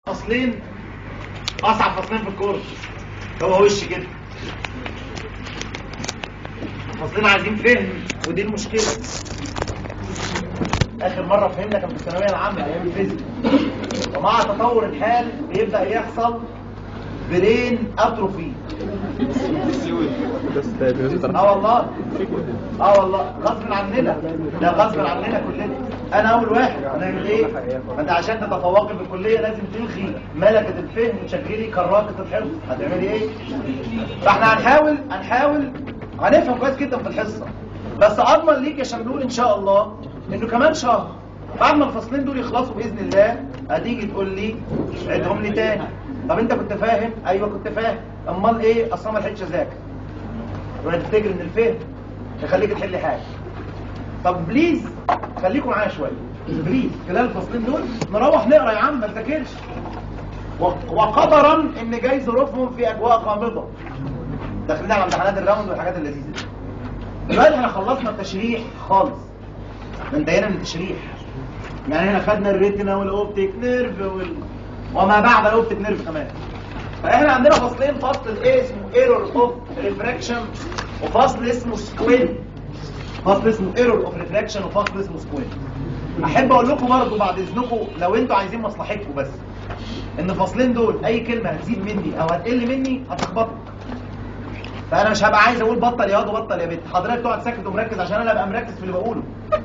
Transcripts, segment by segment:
فصلين اصعب فصلين في الكورس هو وش كده فصلين عايزين فهم ودي المشكله اخر مره فهمنا كان في الثانويه العامه ايام الفيزياء ومع تطور الحال بيبدا يحصل برين اتروفي اه والله اه والله غصب عننا ده غصب عننا كلنا انا اول واحد هنعمل ايه ما انت عشان تتفوقي في الكليه لازم تلغي ملكه الفهم وتشغلي كراكه الحفظ هتعملي ايه فاحنا هنحاول هنحاول هنفهم كويس جدا في الحصه بس اضمن ليك يا شملول ان شاء الله انه كمان شهر بعد ما الفصلين دول يخلصوا باذن الله هتيجي تقول لي عيدهم لي تاني طب انت كنت فاهم ايوه كنت فاهم امال ايه اصلا ما لحقتش اذاكر ولا تفتكر ان الفهم يخليك تحل حاجه طب بليز خليكم معايا شويه بليز خلال الفصلين دول نروح نقرا يا عم ما تذاكرش و- وقدرا ان جاي ظروفهم في اجواء غامضه داخلين على امتحانات الراوند والحاجات اللذيذه دي دلوقتي احنا خلصنا التشريح خالص انتهينا من التشريح يعني احنا خدنا الريتنا والاوبتيك نيرف وال... وما بعد الاوبتيك نيرف كمان فاحنا عندنا فصلين فصل ايه اسمه ايرور اوف ريفراكشن وفصل اسمه سكوين فصل اسمه ايرور اوف ريفراكشن وفصل اسمه سكوين احب اقول لكم برضه بعد اذنكم لو انتوا عايزين مصلحتكم بس ان الفصلين دول اي كلمه هتزيد مني او هتقل مني هتخبطك فانا مش هبقى عايز اقول بطل يا واد وبطل يا بنت حضرتك تقعد ساكت ومركز عشان انا ابقى مركز في اللي بقوله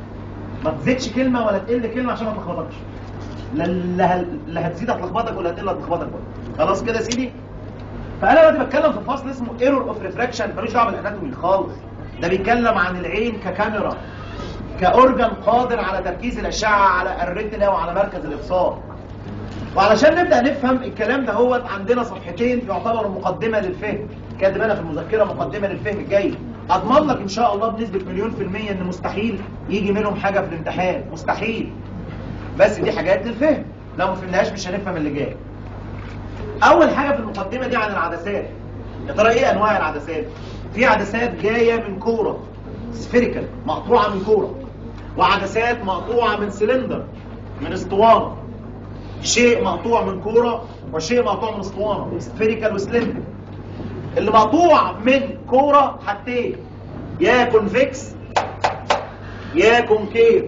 ما تزيدش كلمه ولا تقل كلمه عشان ما تلخبطكش لا لا لا هتزيد هتلخبطك ولا هتقل هتلخبطك برضه خلاص كده يا سيدي فانا دلوقتي بتكلم في فصل اسمه ايرور اوف ريفراكشن ملوش دعوه بالاناتومي خالص ده بيتكلم عن العين ككاميرا كاورجن قادر على تركيز الاشعه على الريتنا وعلى مركز الابصار وعلشان نبدا نفهم الكلام ده هو عندنا صفحتين يعتبروا مقدمه للفهم كاتب انا في المذكره مقدمه للفهم الجاي اضمن لك ان شاء الله بنسبه مليون في الميه ان مستحيل يجي منهم حاجه في الامتحان مستحيل بس دي حاجات للفهم لو ما فهمناهاش مش هنفهم اللي جاي اول حاجه في المقدمه دي عن العدسات يا ترى ايه انواع العدسات في عدسات جايه من كوره سفيريكال مقطوعه من كوره وعدسات مقطوعه من سلندر من اسطوانه شيء مقطوع من كوره وشيء مقطوع من اسطوانه سفيريكال وسلندر اللي مقطوع من كوره حاجتين يا كونفكس يا كونكيف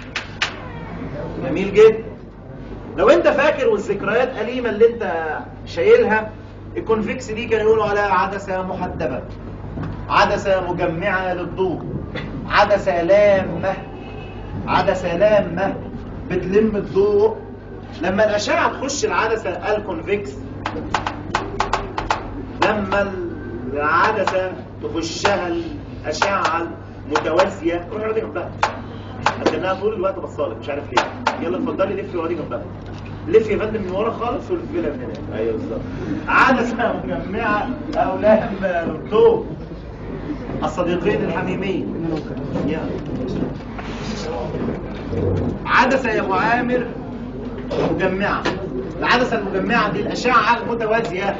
جميل جدا لو انت فاكر والذكريات أليمة اللي انت شايلها الكونفكس دي كانوا يقولوا عليها عدسة محدبة عدسة مجمعة للضوء عدسة لامة عدسة لامة بتلم الضوء لما الأشعة تخش العدسة الكونفكس لما العدسة تخشها الأشعة المتوازية روح اقعدي جنبها لكنها طول الوقت بصالك مش عارف ليه يلا اتفضلي لفي واقعدي جنبها لفي يا فندم من ورا خالص ولفي لها من هنا ايوه بالظبط عدسه مجمعه او لهم الضوء الصديقين الحميمين يلا. عدسه يا ابو عامر مجمعه العدسه المجمعه دي الاشعه المتوازيه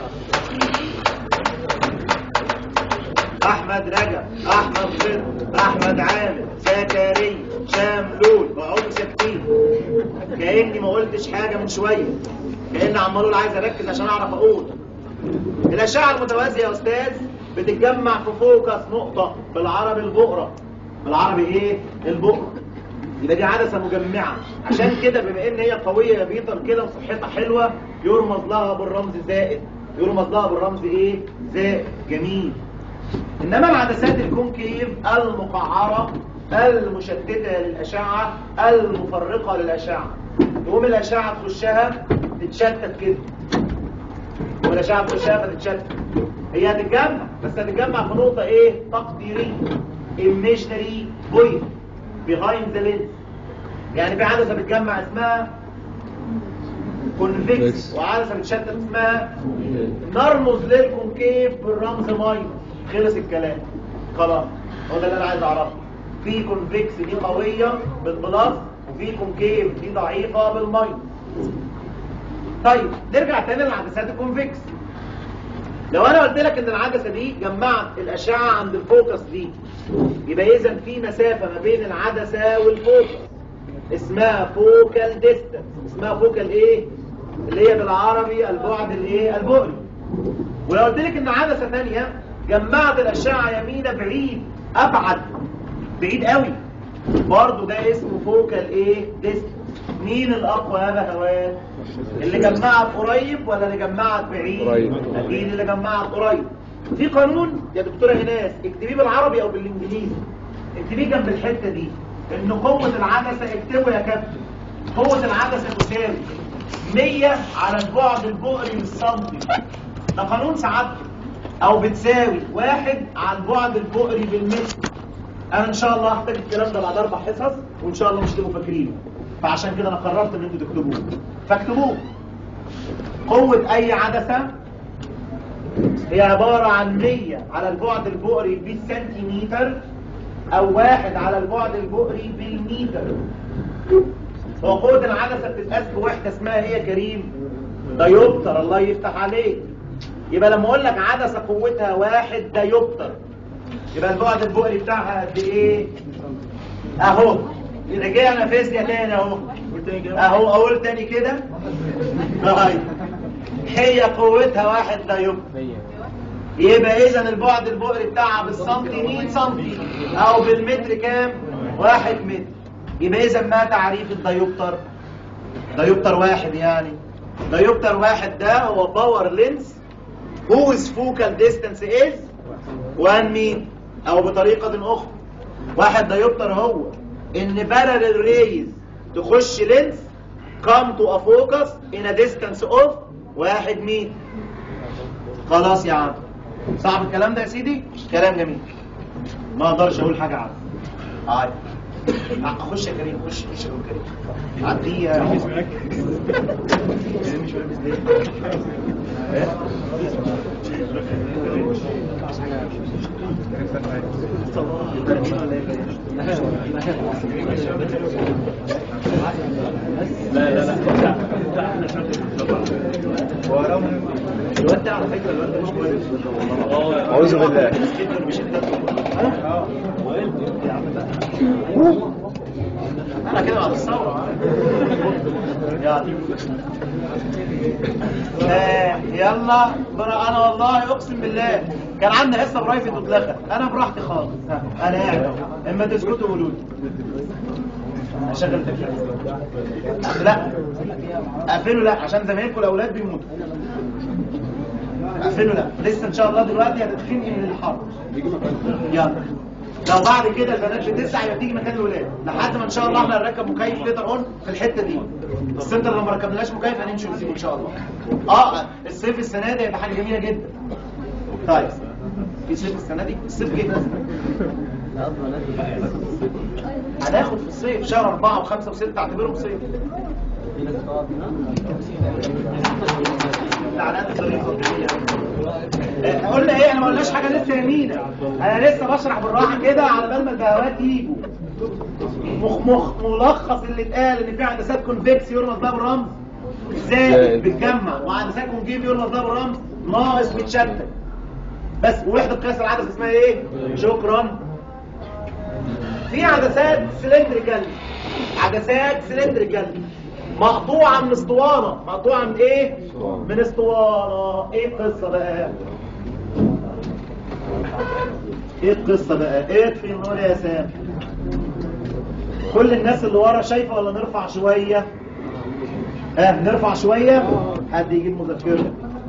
احمد رجب احمد صدق احمد عامر زكريا شاملول اقعدوا ساكتين كاني ما قلتش حاجه من شويه كاني عمال اقول عايز اركز عشان اعرف اقول الاشعه المتوازيه يا استاذ بتتجمع في فوكس نقطه بالعربي البقره بالعربي ايه البقره يبقى دي عدسه مجمعه عشان كده بما ان هي قويه يا بيتر كده وصحتها حلوه يرمز لها بالرمز زائد يرمز لها بالرمز ايه زائد جميل انما العدسات الكونكيف المقعره المشتته للاشعه المفرقه للاشعه تقوم الاشعه تخشها تتشتت كده والاشعه تخشها فتتشتت هي هتتجمع بس هتتجمع في نقطه ايه تقديريه imaginary point behind the lens يعني في عدسه بتجمع اسمها كونفكس وعدسه بتشتت اسمها نرمز للكونكيف بالرمز ماينس خلص الكلام خلاص هو ده اللي انا عايز اعرفه في كونفكس دي قويه بالبلس وفي كونكيف دي ضعيفه بالماينس طيب نرجع تاني للعدسات الكونفكس لو انا قلت لك ان العدسه دي جمعت الاشعه عند الفوكس دي يبقى اذا في مسافه ما بين العدسه والفوكس اسمها فوكال ديستانس اسمها فوكال ايه اللي هي بالعربي البعد الايه البؤري ولو قلت لك ان عدسه ثانيه جمعت الاشعه يمينه بعيد ابعد بعيد قوي برضه ده اسمه فوكال ايه ديست مين الاقوى يا بهوات اللي جمعت قريب ولا اللي جمعت بعيد قريب. اكيد اللي جمعت قريب في قانون يا دكتوره ايناس اكتبيه بالعربي او بالانجليزي اكتبيه جنب الحته دي ان قوه العدسه اكتبه يا كابتن قوه العدسه تساوي 100 على البعد البؤري للسنتي ده قانون سعادته او بتساوي واحد على البعد البؤري بالمتر انا ان شاء الله هحتاج الكلام ده بعد اربع حصص وان شاء الله مش تبقوا فاكرينه فعشان كده انا قررت ان انتوا تكتبوه فاكتبوه قوه اي عدسه هي عباره عن 100 على البعد البؤري بالسنتيمتر او واحد على البعد البؤري بالمتر وقوة العدسة بتتقاس بوحدة اسمها ايه يا كريم؟ دايوبتر الله يفتح عليك يبقى لما اقول لك عدسة قوتها واحد دايوبتر يبقى البعد البؤري بتاعها قد ايه؟ اهو رجعنا فيزياء تاني اهو اهو اقول تاني كده طيب هي قوتها واحد دايوبتر يبقى اذا البعد البؤري بتاعها بالسنتي 100 سنتي او بالمتر كام واحد متر يبقى اذا ما تعريف الدايوبتر دايوبتر واحد يعني دايوبتر واحد ده هو باور لينس whose focal distance is 1 مين او بطريقة اخرى واحد دايوبتر هو ان parallel rays تخش لينس come to a focus in a distance of واحد مين خلاص يا عم صعب الكلام ده يا سيدي كلام جميل ما اقدرش اقول حاجه عنه عادي خش يا كريم خش خش يا كريم عدي يا مش لابس ليه إيه؟ لا لا لا الواد ده على فكره الواد ده مش كويس أعوذ بالله جدا مش انت انا كده بعد الثوره يلا آه، يلا برا انا والله اقسم بالله كان عندي حصه برايفت واتلغت انا براحتي خالص ها، انا قاعد أهو. اما تسكتوا قولوا لي اشغل التلفزيون لا اقفله لا عشان زمايلكم الاولاد بيموتوا اقفله لا لسه ان شاء الله دلوقتي هتتخنقي من الحر يلا لو بعد كده البنات بتسعى يبقى تيجي مكان الولاد لحد ما ان شاء الله احنا هنركب مكيف ليتر اون في الحته دي السنتر لما ركبناش مكيف هنمشي ونسيبه ان شاء الله اه الصيف السنه دي هيبقى حاجه جميله جدا طيب في صيف السنه دي الصيف جه هناخد في الصيف شهر أربعة وخمسة وستة اعتبرهم صيف لعنات الطريقة آه، قلنا ايه انا ما قلناش حاجه لسه يمينه انا لسه بشرح بالراحه كده على بال ما البهوات يجوا مخ مخ ملخص اللي اتقال ان في عدسات كونفكس يرمز بقى بالرمز ازاي بتجمع وعدسات كونكيف يرمز بقى بالرمز ناقص متشتت بس ووحده قياس العدسه اسمها ايه شكرا في عدسات سلندريكال عدسات سلندريكال مقطوعة من اسطوانة مقطوعة من ايه؟ من اسطوانة ايه القصة بقى؟ ايه القصة بقى؟ ايه في النور يا سام؟ كل الناس اللي ورا شايفة ولا نرفع شوية؟ ها نرفع شوية؟ حد يجيب مذكرة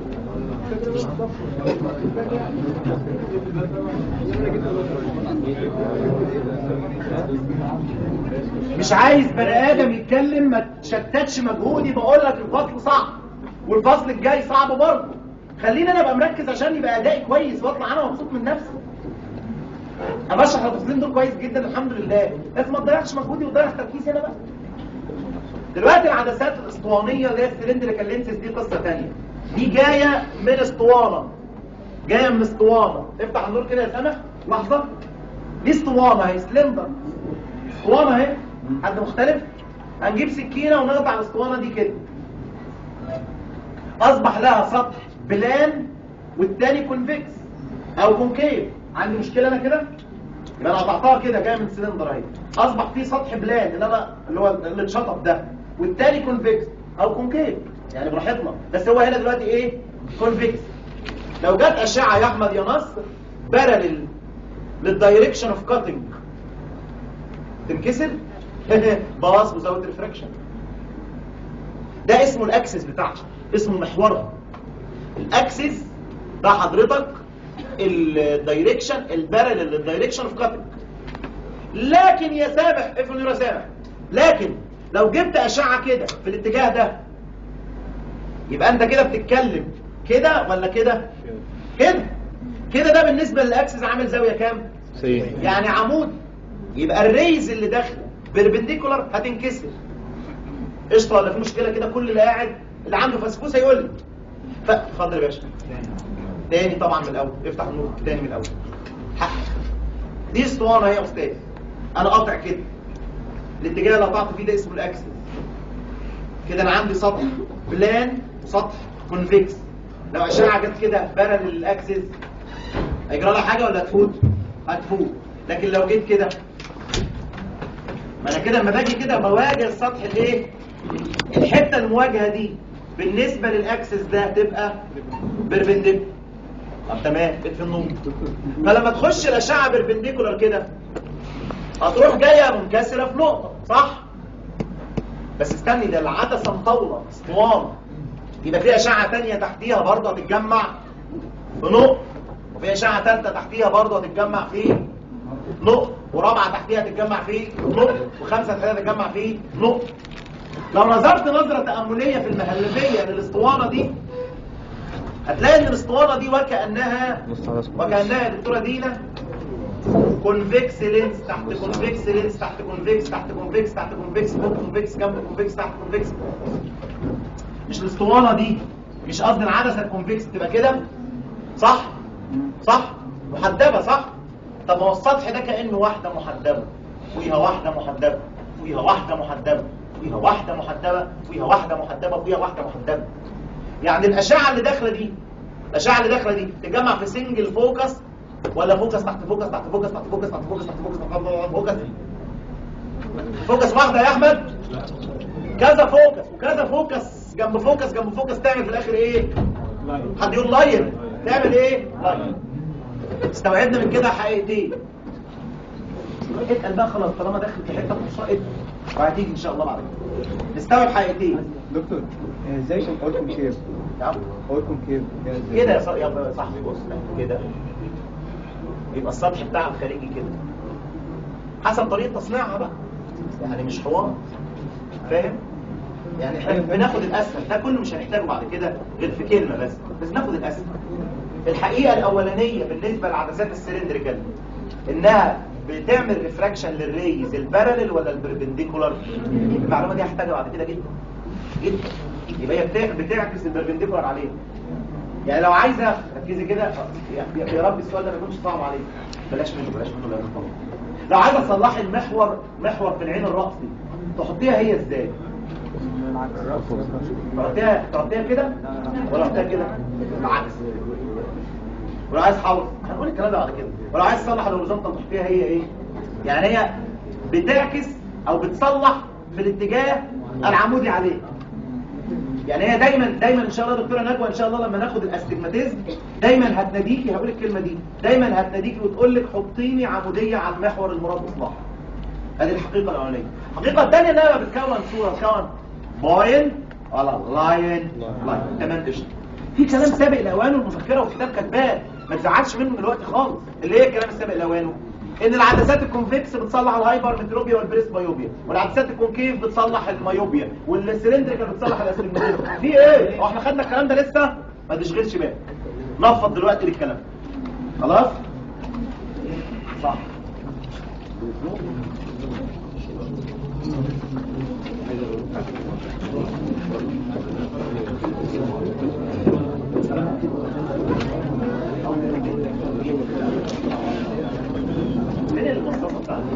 مش عايز بني ادم يتكلم ما تشتتش مجهودي بقول لك الفصل صعب والفصل الجاي صعب برضه خليني انا ابقى مركز عشان يبقى ادائي كويس واطلع انا مبسوط من نفسي انا بشرح الفصلين دول كويس جدا الحمد لله بس ما تضيعش مجهودي وتضيع تركيزي انا بقى دلوقتي العدسات الاسطوانيه اللي هي السلندريكال لينسز دي قصه ثانيه دي جايه من اسطوانه جايه من اسطوانه افتح النور كده يا سامح لحظه دي اسطوانه هي سلندر اسطوانه اهي حد مختلف هنجيب سكينه ونقطع الاسطوانه دي كده اصبح لها سطح بلان والتاني كونفكس او كونكيف عندي مشكله انا كده يبقى انا قطعتها كده جايه من سلندر اهي اصبح في سطح بلان اللي انا اللي هو اللي اتشطب ده والتاني كونفكس او كونكيف يعني براحتنا بس هو هنا دلوقتي ايه كونفكس لو جت اشعه يا احمد يا نصر بارلل للدايركشن اوف كاتنج تنكسر باص وزود ريفراكشن ده اسمه الاكسس بتاعها اسمه محورها الاكسس ده حضرتك الدايركشن البارلل للدايركشن اوف كاتنج لكن يا سامح افرض يا سامح لكن لو جبت اشعه كده في الاتجاه ده يبقى انت كده بتتكلم كده ولا كده كده كده ده بالنسبه للاكسس عامل زاويه كام سيد يعني عمود يبقى الريز اللي داخله بيربنديكولار هتنكسر قشطه ولا في مشكله كده كل اللي قاعد اللي عنده فسفوس هيقول لي ف- اتفضل يا باشا تاني طبعا من الاول افتح النور تاني من الاول حقك دي اسطوانه هي يا استاذ انا قاطع كده الاتجاه اللي قطعت فيه ده اسمه الاكسس كده انا عندي سطح بلان وسطح كونفكس لو اشعه جت كده بارل للاكسس هيجرى لها حاجه ولا هتفوت هتفوت لكن لو جيت كده ما انا كده لما باجي كده بواجه السطح الايه الحته المواجهه دي بالنسبه للاكسس ده تبقى بيربنديكولار طب تمام بقيت في النور فلما تخش الاشعه بيربنديكولار كده هتروح جايه منكسره في نقطه صح بس استني ده العدسه مطوله اسطوانه يبقى في اشعه ثانيه تحتيها برضه هتتجمع في نقطه وفي اشعه ثالثه تحتيها برضه هتتجمع في نقطه ورابعه تحتيها هتتجمع في نقطه وخمسه تحتيها هتتجمع في نقطه لو نظرت نظره تامليه في المهلبيه للاسطوانه دي هتلاقي ان الاسطوانه دي وكانها وكانها يا دكتوره دينا كونفكس لينس تحت كونفكس لينس تحت كونفكس تحت كونفكس تحت كونفكس فوق كونفكس جنب كونفكس تحت كونفكس مش الاسطوانه دي مش قصدي العدسه الكونفكس تبقى كده صح صح محدبه صح طب ما هو السطح ده كانه واحده محدبه فوقيها واحده محدبه فوقيها واحده محدبه فوقيها واحده محدبه فوقيها واحده محدبه فوقيها واحده محدبه يعني الاشعه اللي داخله دي الاشعه اللي داخله دي تتجمع في سنجل فوكس ولا فوكس تحت فوكس تحت فوكس تحت فوكس تحت فوكس تحت فوكس تحت فوكس فوكس واحده يا احمد كذا فوكس وكذا فوكس جنب فوكس جنب فوكس تعمل في الاخر ايه حد يقول لاين تعمل ايه لاين استوعبنا من كده حقيقتين اتقل بقى خلاص طالما داخل في حته فرصه وهتيجي ان شاء الله بعد كده نستوعب حقيقتين دكتور ازاي عشان حضرتكم كيف نعم حضرتكم كيف كده يا صاحبي يا صاحبي بص كده يبقى السطح بتاع الخارجي كده حسب طريقه تصنيعها بقى يعني مش حوار فاهم يعني احنا بناخد الاسهل ده كله مش هنحتاجه بعد كده غير في كلمه بس بس ناخد الاسهل الحقيقه الاولانيه بالنسبه للعدسات السلندريكال انها بتعمل ريفراكشن للريز البارلل ولا البربنديكولار المعلومه دي هحتاجها بعد كده جدا جدا يبقى هي بتع- بتعكس البربنديكولار عليه يعني لو عايزه ركزي كده يا- يا رب السؤال ده ما يكونش صعب عليك بلاش منه بلاش منه لانه طبعا لو عايزه تصلحي المحور محور في العين الرأسي تحطيها هي ازاي تحطيها تحطيها كده ولا تحطيها كده بالعكس ولو عايز حاول هنقول الكلام ده بعد كده ولو عايز تصلح الهوريزونتال تحطيها هي ايه يعني هي بتعكس او بتصلح في الاتجاه العمودي عليه يعني هي دايما دايما ان شاء الله دكتوره نجوى ان شاء الله لما ناخد الاستجماتيزم دايما هتناديكي هقول الكلمه دي دايما هتناديكي وتقول لك حطيني عموديه على المحور المراد اصلاحه هذه الحقيقه الاولانيه الحقيقه الثانيه انها بتكون صوره بتكون بوين ولا لاين لاين تمام قشطه في كلام سابق لاوانه المذكره والكتاب كاتباه ما تزعلش منه دلوقتي خالص اللي هي الكلام السابق لاوانه ان العدسات الكونفكس بتصلح الهايبر متروبيا والبريس بايوبيا والعدسات الكونكيف بتصلح المايوبيا والسلندريكال بتصلح الاستجماتيزم في ايه هو احنا خدنا الكلام ده لسه ما تشغلش بالك نفض دلوقتي للكلام خلاص صح فين المصطفى بتاعنا؟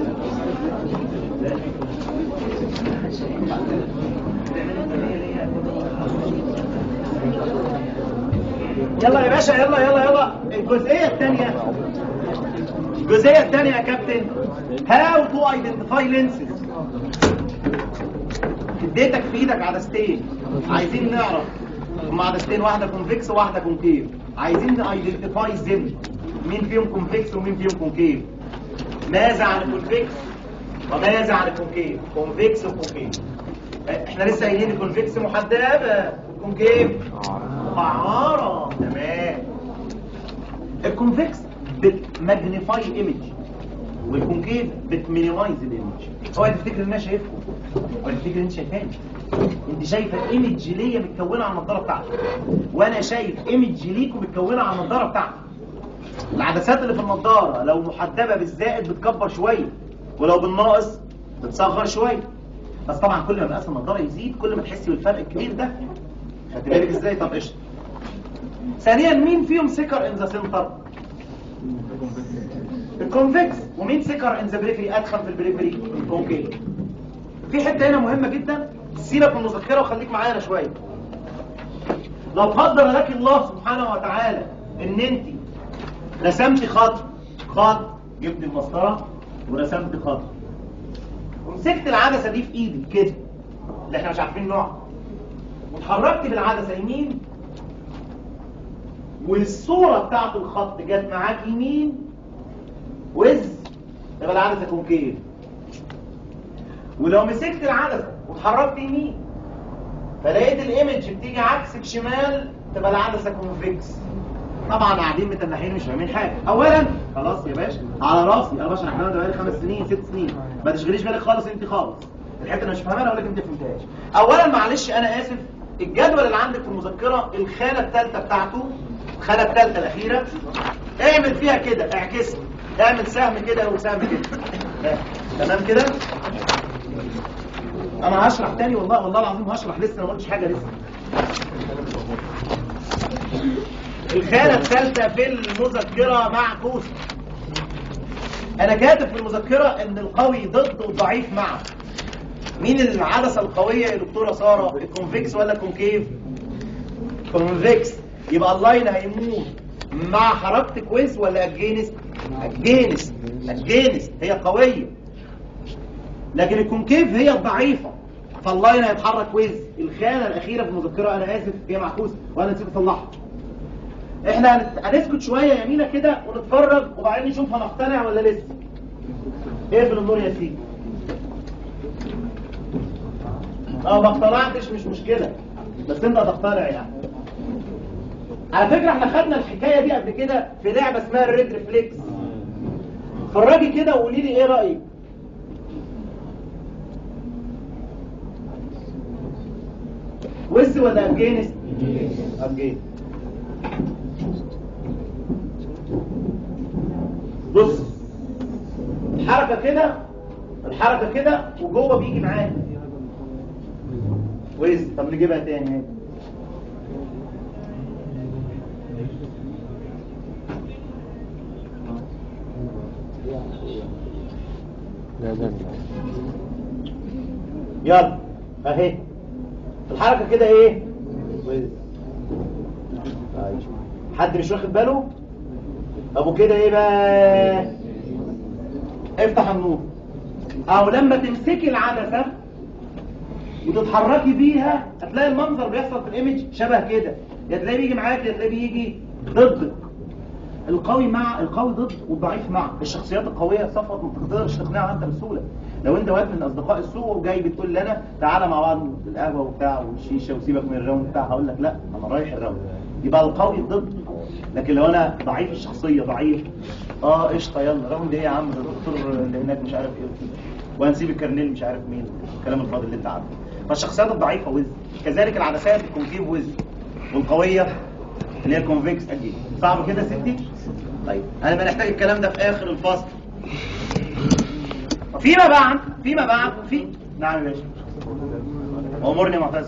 يلا يا باشا يلا يلا يلا الجزئية الثانية الجزئية الثانية يا كابتن how to identify lenses اديتك في ايدك عدستين عايزين نعرف هم عدستين واحده كونفكس وواحده كونكيف عايزين ايدنتيفاي زم مين فيهم كونفكس ومين فيهم كونكيف ماذا عن الكونفكس وماذا عن الكونكيف كونفكس وكونكيف احنا لسه قايلين الكونفكس محدبه الكونكيف معاره تمام الكونفكس بتماجنيفاي ايمج والكونكيف بتمينيمايز الايمج هو تفتكر ان انا شايفكم ولا تفتكر ان انت شايفاني انت شايفه ايمج ليا متكونه على النضاره بتاعتي وانا شايف ايمج ليكم متكونه على النضاره بتاعتي العدسات اللي في النضاره لو محدبه بالزائد بتكبر شويه ولو بالناقص بتصغر شويه بس طبعا كل ما مقاس النضاره يزيد كل ما تحسي بالفرق الكبير ده خدت بالك ازاي طب قشطه ثانيا مين فيهم سكر ان ذا سنتر الكونفكس ومين سكر ان ذا بريفري ادخل في البريفري اوكي في حته هنا مهمه جدا سيبك من المذكره وخليك معانا شويه لو قدر لك الله سبحانه وتعالى ان انت رسمت خط خط جبت المسطره ورسمت خط ومسكت العدسه دي في ايدك كده اللي احنا مش عارفين نوعها واتحركت بالعدسه يمين والصوره بتاعت الخط جت معاك يمين وز يبقى العدسه كونكيف ولو مسكت العدسه واتحركت يمين فلقيت الايمج بتيجي عكسك شمال تبقى العدسه كونفكس طبعا قاعدين متنحين مش فاهمين حاجه اولا خلاص يا باشا على راسي انا بشرح الكلام ده بقالي خمس سنين ست سنين ما تشغليش بالك خالص انت خالص الحته اللي مش فاهمها اقول لك انت ما فهمتهاش اولا معلش انا اسف الجدول اللي عندك في المذكره الخانه الثالثه بتاعته الخانه الثالثه الاخيره اعمل فيها كده اعكسها اعمل سهم كده وسهم كده ها، تمام كده انا هشرح تاني والله والله العظيم هشرح لسه ما قلتش حاجه لسه الخانه الثالثه في المذكره معكوسه انا كاتب في المذكره ان القوي ضد والضعيف مع مين العدسه القويه يا دكتوره ساره الكونفكس ولا الكونكيف كونفكس يبقى اللاين هيموت مع حركه كويس ولا اجينست اجينست اجينست هي قويه لكن الكونكيف هي الضعيفه فاللاين هيتحرك كويس الخانه الاخيره في المذكره انا اسف هي معكوسه وانا نسيت اصلحها احنا هنت- هنسكت شويه يمينه كده ونتفرج وبعدين نشوف هنقتنع ولا لسه اقفل النور يا سيدي اه ما اقتنعتش مش مشكله بس انت هتقتنع يعني على فكره احنا خدنا الحكايه دي قبل كده في لعبه اسمها الريد ريفليكس اتفرجي كده وقولي لي ايه رايك وز ولا افجانست افجان بص الحركه كده الحركه كده وجوه بيجي معاك وز طب نجيبها تاني اهي يلا اهي الحركه كده ايه وز حد مش واخد باله ابو كده ايه بقى افتح النور او لما تمسكي العدسه وتتحركي بيها هتلاقي المنظر بيحصل في الايمج شبه كده يا تلاقيه بيجي معاك يا تلاقيه بيجي ضدك القوي مع القوي ضد والضعيف مع الشخصيات القويه صفوت ما تقدرش تقنعها انت بسهوله لو انت واحد من اصدقاء السوق وجاي بتقول لي انا تعالى مع بعض القهوه وبتاع والشيشه وسيبك من الراوند بتاع هقول لك لا انا رايح الراوند يبقى القوي ضد لكن لو انا ضعيف الشخصيه ضعيف اه قشطه يلا راوند ايه يا عم ده الدكتور اللي هناك مش عارف ايه وهنسيب الكارنيل مش عارف مين الكلام الفاضي اللي انت عارفه فالشخصيات الضعيفه وز كذلك العدسات الكونكيف وز والقويه اللي هي الكونفكس اكيد صعب كده يا ستي طيب انا بنحتاج الكلام ده في اخر الفصل فيما بعد فيما بعد في نعم يا باشا امرني يا معتز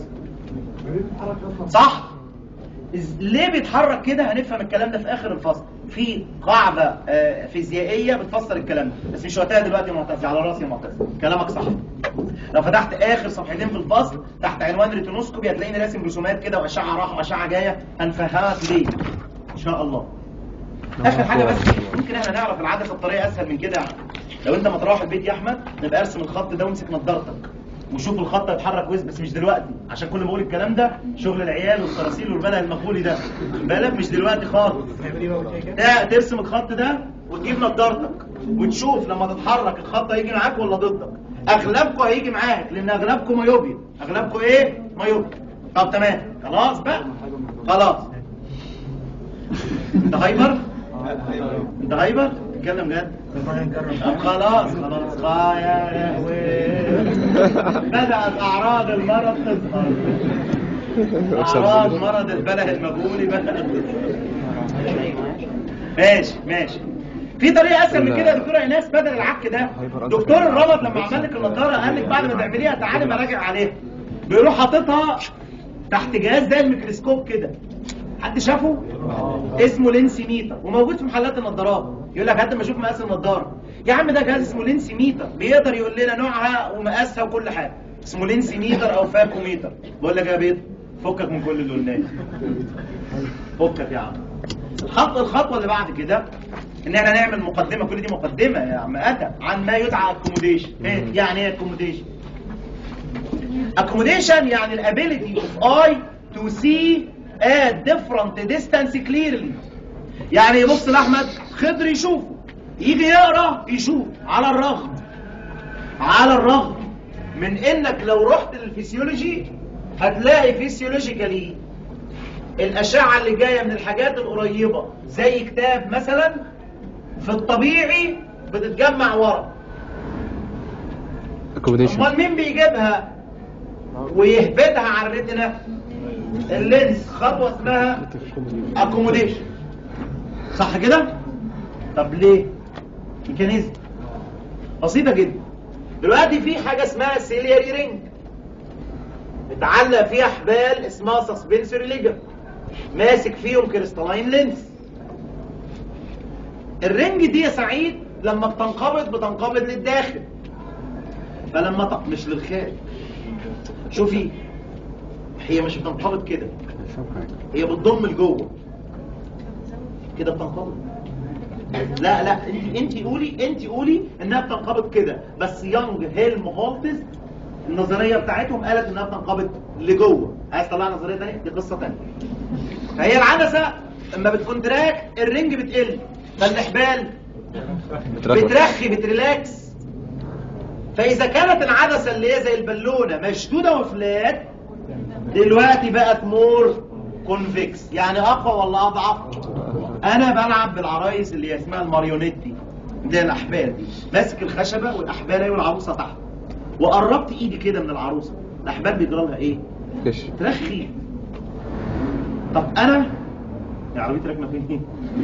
صح إز- ليه بيتحرك كده هنفهم الكلام ده في اخر الفصل في قاعده آه، فيزيائيه بتفسر الكلام ده بس مش وقتها دلوقتي يا معتز على راسي يا معتز كلامك صح لو فتحت اخر صفحتين في الفصل تحت عنوان ريتينوسكوبي هتلاقيني راسم رسومات كده واشعه رايحه واشعه جايه هنفهمك ليه ان شاء الله اخر حاجه بس ممكن احنا نعرف العدسه بطريقه اسهل من كده لو انت ما تروح البيت يا احمد نبقى ارسم الخط ده وامسك نضارتك وشوف الخط هيتحرك كويس بس مش دلوقتي عشان كل ما بقول الكلام ده شغل العيال والصراصيل والبلع المقولي ده بالك مش دلوقتي خالص ده ترسم الخط ده وتجيب نضارتك وتشوف لما تتحرك الخط هيجي معاك ولا ضدك اغلبكم هيجي معاك لان اغلبكم مايوبيا اغلبكم ايه مايوبيا طب تمام خلاص بقى خلاص انت هايبر انت هايبر تتكلم جد طب خلاص خلاص خا يا لهوي بدأت أعراض المرض تظهر أعراض مرض البله المجهولي بدأت تظهر ماشي ماشي في طريقة أسهل من كده يا دكتورة إيناس بدل العك ده دكتور الربط لما عمل لك النضارة قال لك بعد ما تعمليها تعالي براجع عليها بيروح حاططها تحت جهاز زي الميكروسكوب كده حد شافه؟ اسمه لينسيميتر وموجود في محلات النظارات يقول لك هات ما اشوف مقاس النضاره يا عم ده جهاز اسمه لينسيميتر بيقدر يقول لنا نوعها ومقاسها وكل حاجه اسمه لينسيميتر او فاكوميتر بقول لك يا بيض فكك من كل اللي قلناه فكك يا عم الخطوه الخطوه اللي بعد كده ان احنا نعمل مقدمه كل دي مقدمه يا عم ادم عن ما يدعى اكوموديشن يعني ايه اكوموديشن accommodation يعني ال ability of eye to see at different distance clearly يعني يبص لأحمد خضر يشوفه يجي يقرأ يشوف على الرغم على الرغم من انك لو رحت للفسيولوجي هتلاقي فيسيولوجيكالي الأشعة اللي جاية من الحاجات القريبة زي كتاب مثلا في الطبيعي بتتجمع ورا accommodation امال مين بيجيبها ويهبدها على الريتنا اللينس خطوه اسمها اكوموديشن صح كده طب ليه ميكانيزم بسيطه جدا دلوقتي في حاجه اسمها سيلياري رينج متعلق فيها حبال اسمها سسبنسوري ليجر ماسك فيهم كريستالاين لينس الرنج دي يا سعيد لما بتنقبض بتنقبض للداخل فلما ت... مش للخارج شوفي هي مش بتنقبض كده هي بتضم لجوه كده بتنقبض لا لا انت انت قولي انت قولي انها بتنقبض كده بس يونج هيلم هولتز النظريه بتاعتهم قالت انها بتنقبض لجوه عايز تطلع نظريه ثانيه دي قصه ثانيه فهي العدسه اما بتكونتراكت الرنج بتقل فالحبال بترخي بتريلاكس فاذا كانت العدسه اللي هي زي البالونه مشدوده وفلات دلوقتي بقت مور كونفكس يعني اقوى ولا اضعف انا بلعب بالعرايس اللي هي اسمها الماريونيتي زي الاحبال دي ماسك الخشبه والاحبال هي والعروسه تحت وقربت ايدي كده من العروسه الاحبال بيجرى لها ايه فيش ترخي طب انا يا عربيتي راكنه فين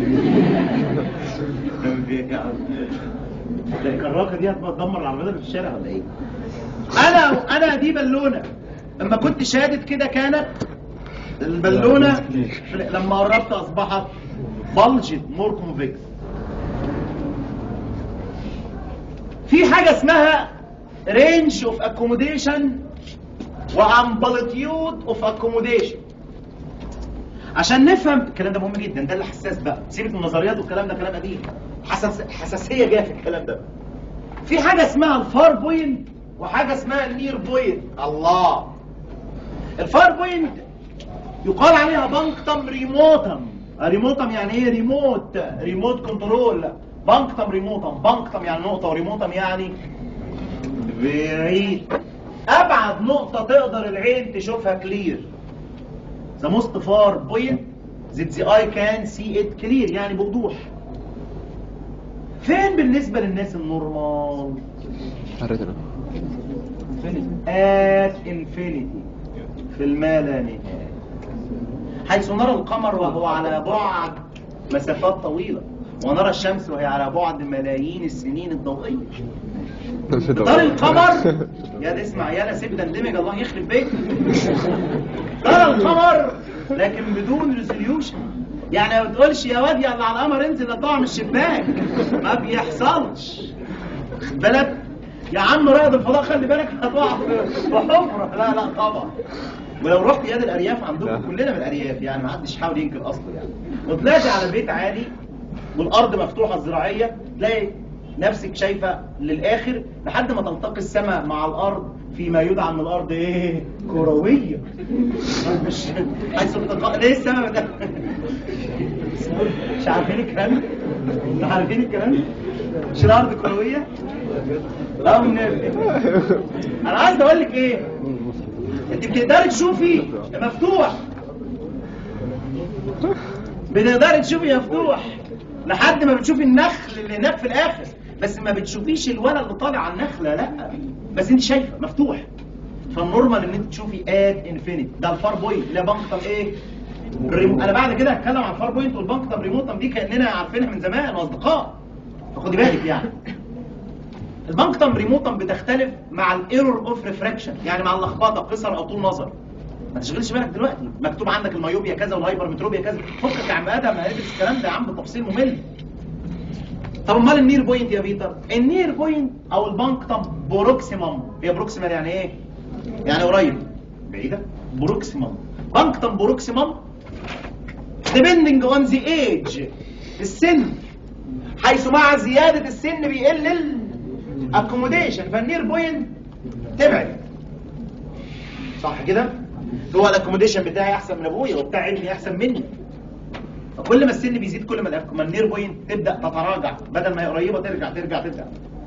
لا الكراكه دي هتدمر العربيات اللي في الشارع ولا ايه انا انا دي بالونه لما كنت شادد كده كانت البالونه لما قربت اصبحت بلجت مور كونفكس في حاجه اسمها رينج اوف اكوموديشن وامبلتيود اوف اكوموديشن عشان نفهم الكلام ده مهم جدا ده اللي حساس بقى سيبك من النظريات والكلام ده كلام قديم حساس حساسيه جايه في الكلام ده في حاجه اسمها الفار بوينت وحاجه اسمها النير بوينت الله الفار بوينت يقال عليها بانكتم ريموتم ريموتم يعني ايه ريموت ريموت كنترول بانكتم ريموتم بانكتم يعني نقطه وريموتم يعني بعيد ابعد نقطه تقدر العين تشوفها كلير the most far point that the eye can see it clear يعني بوضوح فين بالنسبة للناس النورمال الريتنا at infinity في الما لا نهاية حيث نرى القمر وهو على بعد مسافات طويلة ونرى الشمس وهي على بعد ملايين السنين الضوئية دار القمر يا ده اسمع يا انا سيب دندمج الله يخرب بيتك دار القمر لكن بدون ريزوليوشن يعني ما بتقولش يا واد يا اللي على القمر انزل اطلع من الشباك ما بيحصلش خد بالك يا عم رائد الفضاء خلي بالك هتقع في في حفره لا لا طبعا ولو رحت يد الارياف عندكم كلنا من الارياف يعني ما حدش حاول ينكر اصله يعني وطلعت على بيت عالي والارض مفتوحه زراعيه تلاقي نفسك شايفه للاخر لحد ما تلتقي السماء مع الارض فيما يدعم من الارض ايه كرويه مش حيث التقاء ليه السبب ده مش عارفين الكلام ده؟ مش عارفين الكلام ده؟ مش الارض كرويه لا من انا عايز اقول لك ايه انت بتقدري تشوفي مفتوح بتقدري تشوفي مفتوح لحد ما بتشوفي النخل اللي هناك في الاخر بس ما بتشوفيش الولد اللي طالع على النخله لا بس انت شايفه مفتوح فالنورمال ان انت تشوفي اد انفينيت ده الفار بوينت اللي هي بنقطه ايه ريمو... انا بعد كده هتكلم عن الفار بوينت والبنقطه ريموتم دي كاننا عارفينها من زمان واصدقاء فخدي بالك يعني البنكتم ريموتم بتختلف مع الايرور اوف ريفراكشن يعني مع اللخبطه قصر او طول نظر ما تشغلش بالك دلوقتي مكتوب عندك المايوبيا كذا والهايبرمتروبيا كذا فكك يا عم ادم هندرس الكلام ده يا عم بتفصيل ممل طب امال النير بوينت يا بيتر النير بوينت او البنكتم بروكسيمم هي بروكسيمال يعني ايه يعني قريب بعيده بروكسيمم بنكتم بروكسيمم depending on the age السن حيث مع زيادة السن بيقل الاكوموديشن فالنير بوينت تبعد صح كده؟ هو الاكوموديشن بتاعي احسن من ابويا وبتاع ابني احسن مني فكل ما السن بيزيد كل ما الأك- ما النير بوينت تبدا تتراجع بدل ما هي قريبه ترجع ترجع ترجع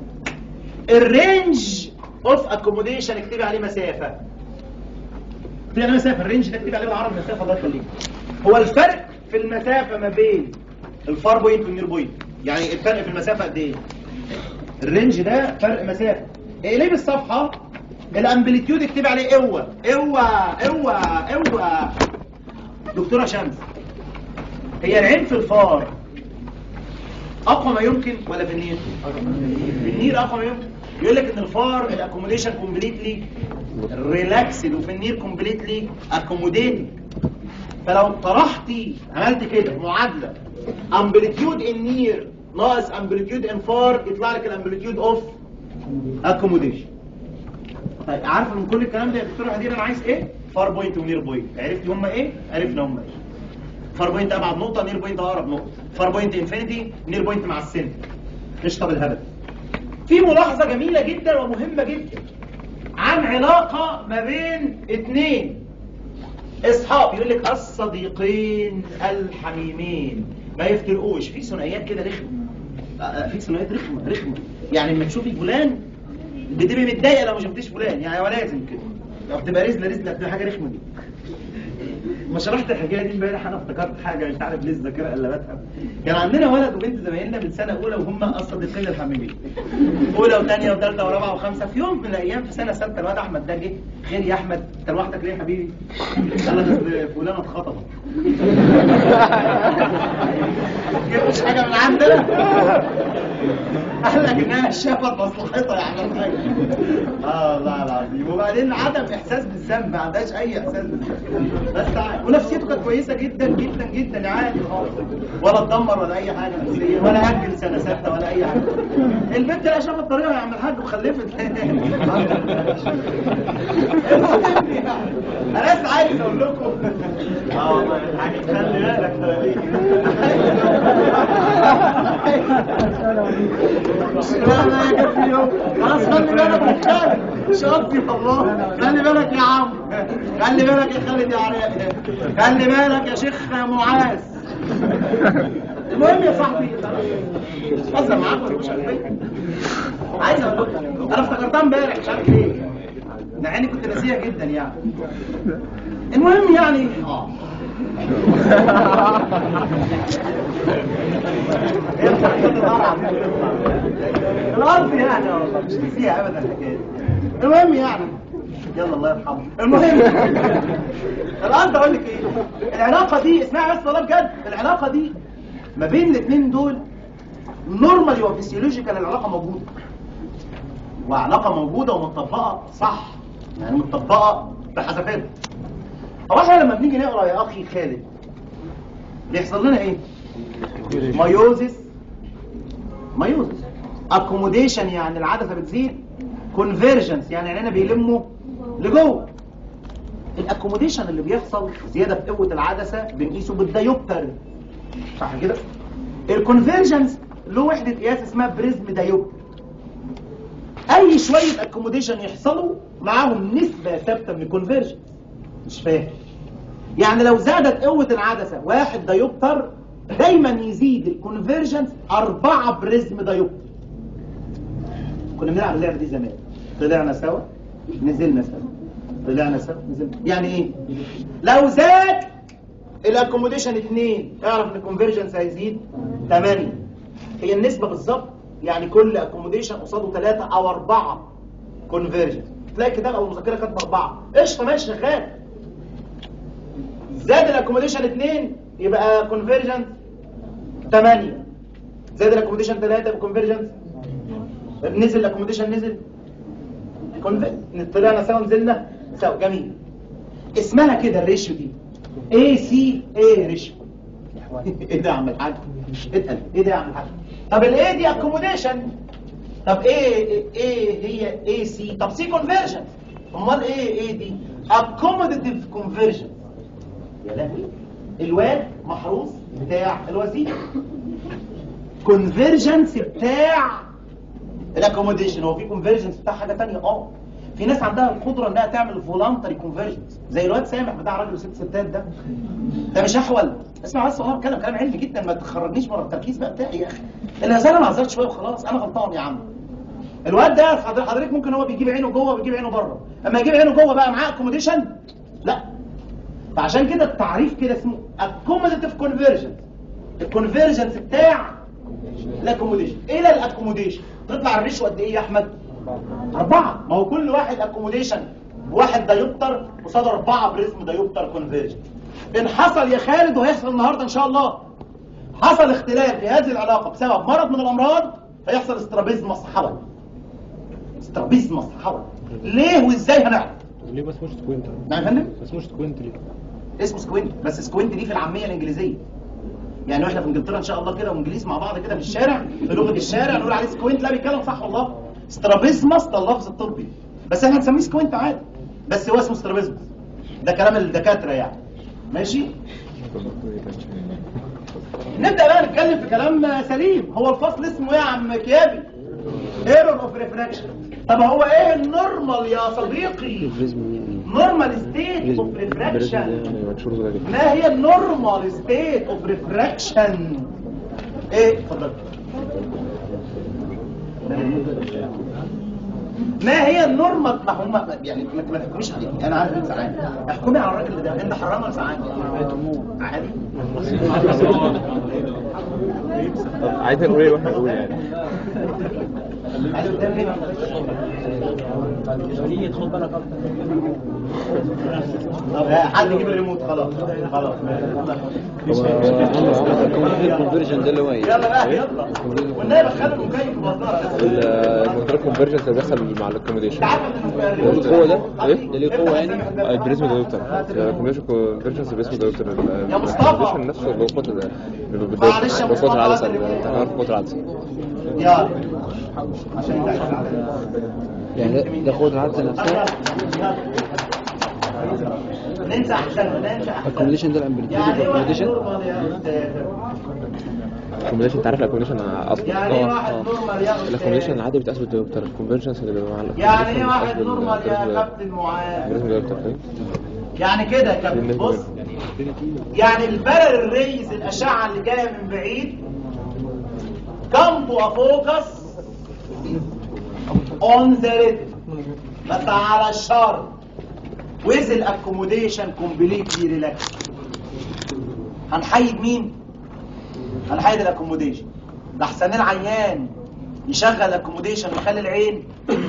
الرينج اوف اكوموديشن اكتبي عليه مسافه اكتبي عليه مسافه الرينج ده اكتبي عليه بالعربي مسافه الله يخليك هو الفرق في المسافه ما بين الفار بوينت والنير بوينت يعني الفرق في المسافه قد ايه الرينج ده فرق مسافه اقلبي الصفحه الامبليتيود اكتبي عليه قوه قوه قوه قوه دكتوره شمس هي العين في الفار اقوى ما يمكن ولا في النير في النير اقوى ما يمكن يقول لك ان الفار الاكوموديشن كومبليتلي ريلاكسد وفي النير كومبليتلي اكوموديتد فلو طرحتي عملت كده معادله امبليتيود ان نير ناقص امبليتيود ان فار يطلع لك الامبليتيود اوف اكوموديشن طيب عارفه من كل الكلام ده يا دكتوره هدير انا عايز ايه فار بوينت ونير بوينت عرفتي هم ايه عرفنا هم ايه فار بوينت ابعد نقطه نير بوينت اقرب نقطه فار بوينت انفينيتي نير بوينت مع السن قشطه بالهبل في ملاحظه جميله جدا ومهمه جدا عن علاقه ما بين اتنين اصحاب يقول لك الصديقين الحميمين ما يفترقوش في ثنائيات كده رخمه آه، في ثنائيات رخمه رخمه يعني لما تشوفي فلان بتبقي متضايقه لو ما شفتيش فلان يعني هو لازم كده لو بتبقى رزله رزله بتبقى حاجه رخمه دي ما شرحت الحكايه دي امبارح انا افتكرت حاجه مش عارف ليه الذاكره قلبتها كان عندنا ولد وبنت زمايلنا من سنه اولى وهم الصديقين الحميمين اولى وثانيه وثالثه ورابعه وخمسه في يوم من الايام في سنه سته الواد احمد ده جه خير يا احمد انت لوحدك ليه يا حبيبي؟ قال لك أصل فلانه اتخطبت جبتش حاجه من عندنا قال لك انها شافت مصلحتها يعني الحاجه اه والله العظيم وبعدين عدم احساس بالذنب ما عندهاش اي احساس بالذنب بس تعال ونفسيته كانت كويسه جدا جدا جدا عادي خالص ولا اتدمر ولا اي حاجه نفسيه ولا اجل سنه سته ولا اي حاجه البنت لا شافت طريقها يا عم الحاج وخلفت انا لسه عايز اقول لكم اه والله الحاج خلي بالك لا لا يا كفيو خلاص خلي بالك من خالد شرطي والله خلي بالك يا عم خلي بالك يا خالد يا عراق خلي بالك يا شيخ معاذ المهم يا صاحبي بهزر معاك ولا مش عارف ايه عايز اقول لك انا افتكرتها امبارح مش عارف ليه مع اني كنت ناسيها جدا يعني المهم يعني اه الارض يعني والله مش نسيها ابدا الحكايه دي. المهم يعني يلا الله يرحمه المهم الارض اقول لك ايه العلاقه دي اسمعها بس والله بجد العلاقه دي ما بين الاثنين دول نورمالي وفسيولوجيكال العلاقه موجوده وعلاقه موجوده ومتطبقه صح يعني متطبقه بحذافيرها هو احنا لما بنيجي نقرا يا اخي خالد بيحصل لنا ايه مايوزيس مايوزيس اكوموديشن يعني العدسه بتزيد كونفرجنس يعني عينينا بيلموا لجوه الاكوموديشن اللي بيحصل زياده في قوه العدسه بنقيسه بالدايوبتر صح كده الكونفرجنس له وحده قياس اسمها بريزم دايوبتر اي شويه اكوموديشن يحصلوا معاهم نسبة ثابتة من الكونفرجن مش فاهم يعني لو زادت قوة العدسة واحد دايوبتر دايما يزيد الكونفرجنس أربعة بريزم دايوبتر كنا بنلعب اللعبة دي زمان طلعنا سوا نزلنا سوا طلعنا سوا نزلنا يعني ايه لو زاد الاكوموديشن 2 تعرف ان الكونفرجنس هيزيد 8 هي النسبة بالظبط يعني كل اكوموديشن قصاده 3 او 4 كونفرجنس تلاقي كتاب او المذكره كاتبه 4 قشطه ماشي شغال زاد الاكوموديشن 2 يبقى كونفرجنس 8 زاد الاكوموديشن 3 يبقى كونفرجنس نزل الاكوموديشن نزل كونف- طلعنا سوا نزلنا سوا جميل اسمها كده الريشيو دي اي سي اي ريشيو ايه ده يا عم الحاج اتقل ايه ده يا عم الحاج طب الاي دي اكوموديشن طب ايه ايه هي اي سي طب سي كونفرجن امال ايه ايه دي اكوموديتيف كونفرجن يا لهوي الواد محروس بتاع الوزير كونفرجنس بتاع الاكوموديشن هو في كونفرجنس بتاع حاجه ثانيه اه في ناس عندها القدره انها تعمل فولانتري كونفرجنس زي الواد سامح بتاع راجل وست ستات ده ده مش احول اسمع بس والله بتكلم كلام علمي جدا ما تخرجنيش بره التركيز بقى بتاعي يا اخي الهزار انا عذرت شويه وخلاص انا غلطان يا عم الواد ده حضر- حضرتك ممكن هو بيجيب عينه جوه وبيجيب عينه بره اما يجيب عينه جوه بقى معاه اكوموديشن لا فعشان كده التعريف كده اسمه اكوموديتيف كونفرجنس الكونفرجنس بتاع الاكوموديشن الى الاكوموديشن تطلع الريشو قد ايه يا احمد أربعة ما هو كل واحد اكوموديشن واحد دايوبتر قصاد أربعة بريزم دايوبتر كونفيرجن إن حصل يا خالد وهيحصل النهاردة إن شاء الله حصل اختلاف في هذه العلاقة بسبب مرض من الأمراض فيحصل استرابيزمس حول استرابيزمس حول ليه وإزاي هنعرف ليه ما اسموش سكوينت نعم يا فندم ما اسموش سكوينت ليه اسمه سكوينت بس سكوينت دي في العامية الإنجليزية يعني واحنا في انجلترا ان شاء الله كده وانجليز مع بعض كده في الشارع في لغه الشارع نقول عليه سكوينت لا بيتكلم صح والله سترابيزمس ده اللفظ الطبي بس احنا نسميه سكوينت عادي بس هو اسمه سترابيزمس ده كلام الدكاتره يعني ماشي نبدا بقى نتكلم في كلام سليم هو الفصل اسمه ايه يا عم كيابي ايرور اوف ريفراكشن طب هو ايه النورمال يا صديقي نورمال ستيت اوف ريفراكشن ما هي النورمال ستيت اوف ريفراكشن ايه اتفضل ما هي النورمال ما هم يعني ما ما تحكميش عليه انا عارف انت سعان احكمي على الراجل ده انت حرام ولا سعان عادي عايز نقول ايه واحنا نقول يعني عايز قدام ليه طب حد يجيب الريموت خلاص خلاص الكونفرجن ده اللي هو ايه؟ يلا بقى يلا والنبي خلوا المكيف في بطنها المونترال كونفرجنس اللي بيحصل مع الاكوموديشن القوة ده؟ ايه؟ ده ليه قوة يعني؟ البريزم دايوبتر الكوموديشن كونفرجنس بريزم دايوبتر يا مصطفى. الكوموديشن نفسه اللي هو قوة معلش يا قوة مصطفى. العدسة انت عارف قوة العدسة يلا عشان تعرف يعني ده- ده قوة العدسة نفسها ننسى احسن ننسى احسن الكومبليشن ده الامبليتيود يعني ايه واحد الكومبليشن نورمال يا استاذ الكوموديشن انت عارف الاكوموديشن اصلا يعني ايه آه، واحد آه. نورمال يا الاكوموديشن استاذ العادي بيتقاس بالدايوبتر الكونفرجنس اللي بيبقى مع يعني ايه واحد نورمال يا كابتن معاذ بريزم دايوبتر فاهم يعني كده يا كابتن بص يعني البرر الريز الاشعه اللي جايه من بعيد come to a focus on the retina بس على الشر with the accommodation completely relaxed هنحيد مين؟ هنحيد الاكوموديشن ده احسن العيان يشغل الاكوموديشن ويخلي العين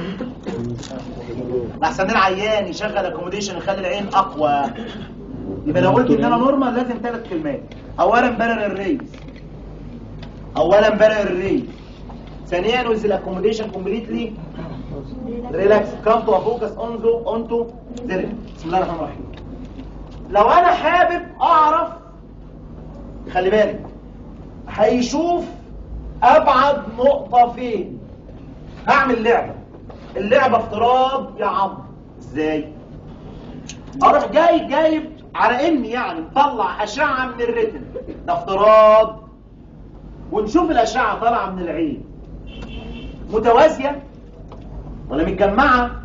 ده احسن العيان يشغل اكوموديشن ويخلي العين اقوى يبقى لو قلت ان انا نورمال لازم ثلاث كلمات اولا برر الريز اولا برر الريز ثانيا ويز الاكوموديشن كومبليتلي ريلاكس كام تو فوكس اون ذو اون تو بسم الله الرحمن الرحيم لو انا حابب اعرف خلي بالك هيشوف ابعد نقطة فين هعمل لعبة اللعبة افتراض يا عمرو ازاي اروح جاي جايب على اني يعني مطلع اشعة من الريتن ده افتراض ونشوف الاشعة طالعة من العين متوازية ولا متجمعة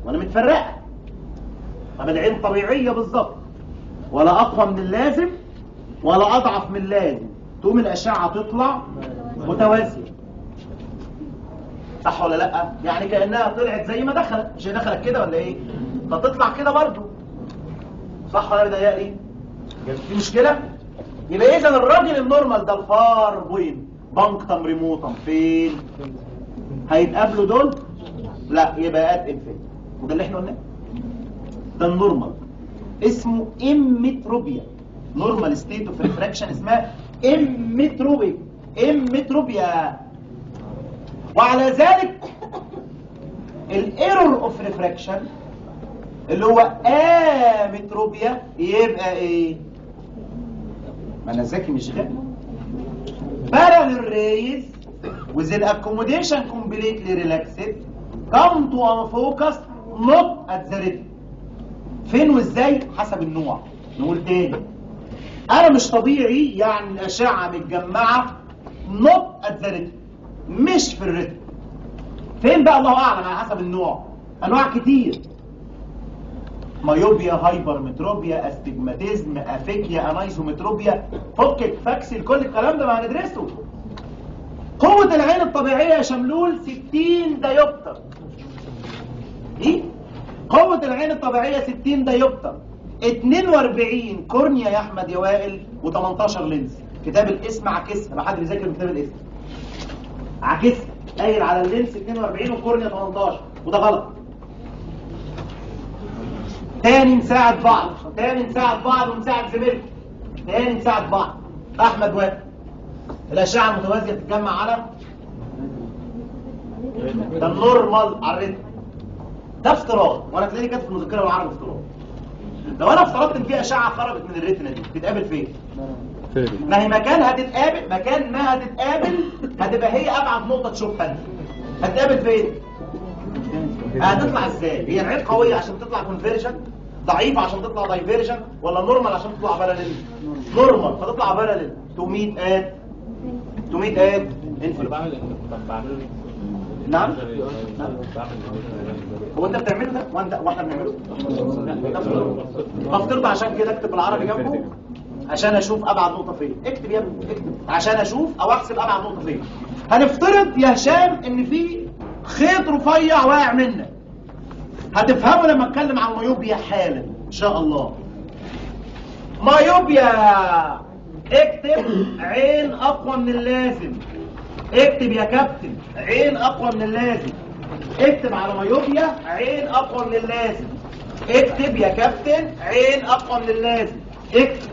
ولا متفرقه طب العين طبيعيه بالظبط ولا اقوى من اللازم ولا اضعف من اللازم تقوم الاشعه تطلع متوازيه صح ولا لا يعني كانها طلعت زي ما دخلت مش هي دخلت كده ولا ايه فتطلع كده برضو صح ولا بيتهيألي في مشكله يبقى اذا الراجل النورمال ده الفار بوين بنكتم ريموتم فين هيتقابلوا دول لا يبقى ات انفين وده اللي احنا قلناه ده النورمال اسمه اميتروبيا نورمال ستيت اوف ريفراكشن اسمها اميتروبيا اميتروبيا وعلى ذلك الايرور اوف ريفراكشن اللي هو اميتروبيا يبقى ايه ما انا ذكي مش غبي parallel rays with an accommodation completely relaxed come to a focus not at the rhythm فين وازاي حسب النوع نقول تاني انا مش طبيعي يعني الاشعه متجمعه not at the rhythm مش في الريتم فين بقى الله اعلم على حسب النوع انواع كتير مايوبيا هايبرمتروبيا استجماتيزم افيكيا انايزومتروبيا فكك فاكسل كل الكلام ده ما هندرسه قوة العين الطبيعية يا شملول 60 ديوبتر ايه؟ قوة العين الطبيعية 60 ديوبتر 42 كورنيا يا احمد يا وائل و18 لينز كتاب الاسم عكسها لو حد بيذاكر كتاب الاسم عكسها قايل على اللينس 42 والكورنيا 18 وده غلط تاني نساعد بعض تاني نساعد بعض ونساعد زميلنا تاني نساعد بعض احمد وائل الاشعه المتوازيه تتجمع على ده النورمال على الريتم ده افتراض وانا تلاقيني كاتب في المذكره بالعربي افتراض لو انا افترضت ان في اشعه خرجت من الريتنا دي تتقابل فين فين ما هي مكان هتتقابل مكان ما هتتقابل هتبقى هي ابعد نقطه تشوفها انت هتتقابل فين هتطلع ازاي هي العين قويه عشان تطلع كونفيرجن ضعيفه عشان تطلع دايفيرجن ولا نورمال عشان تطلع باراليل نورمال فتطلع باراليل تو ميت ات تو ميت ات نعم هو انت بتعمله ده وانت واحنا بنعمله بفترض عشان كده اكتب بالعربي جنبه عشان اشوف ابعد نقطه فين اكتب يا ابني اكتب عشان اشوف او احسب ابعد نقطه فين هنفترض يا هشام ان في خيط رفيع واقع منك هتفهمه لما اتكلم عن مايوبيا حالا ان شاء الله مايوبيا اكتب عين اقوى من اللازم اكتب يا كابتن عين اقوى من اللازم اكتب على مايوبيا عين اقوى من اللازم اكتب يا كابتن عين اقوى من اللازم اكتب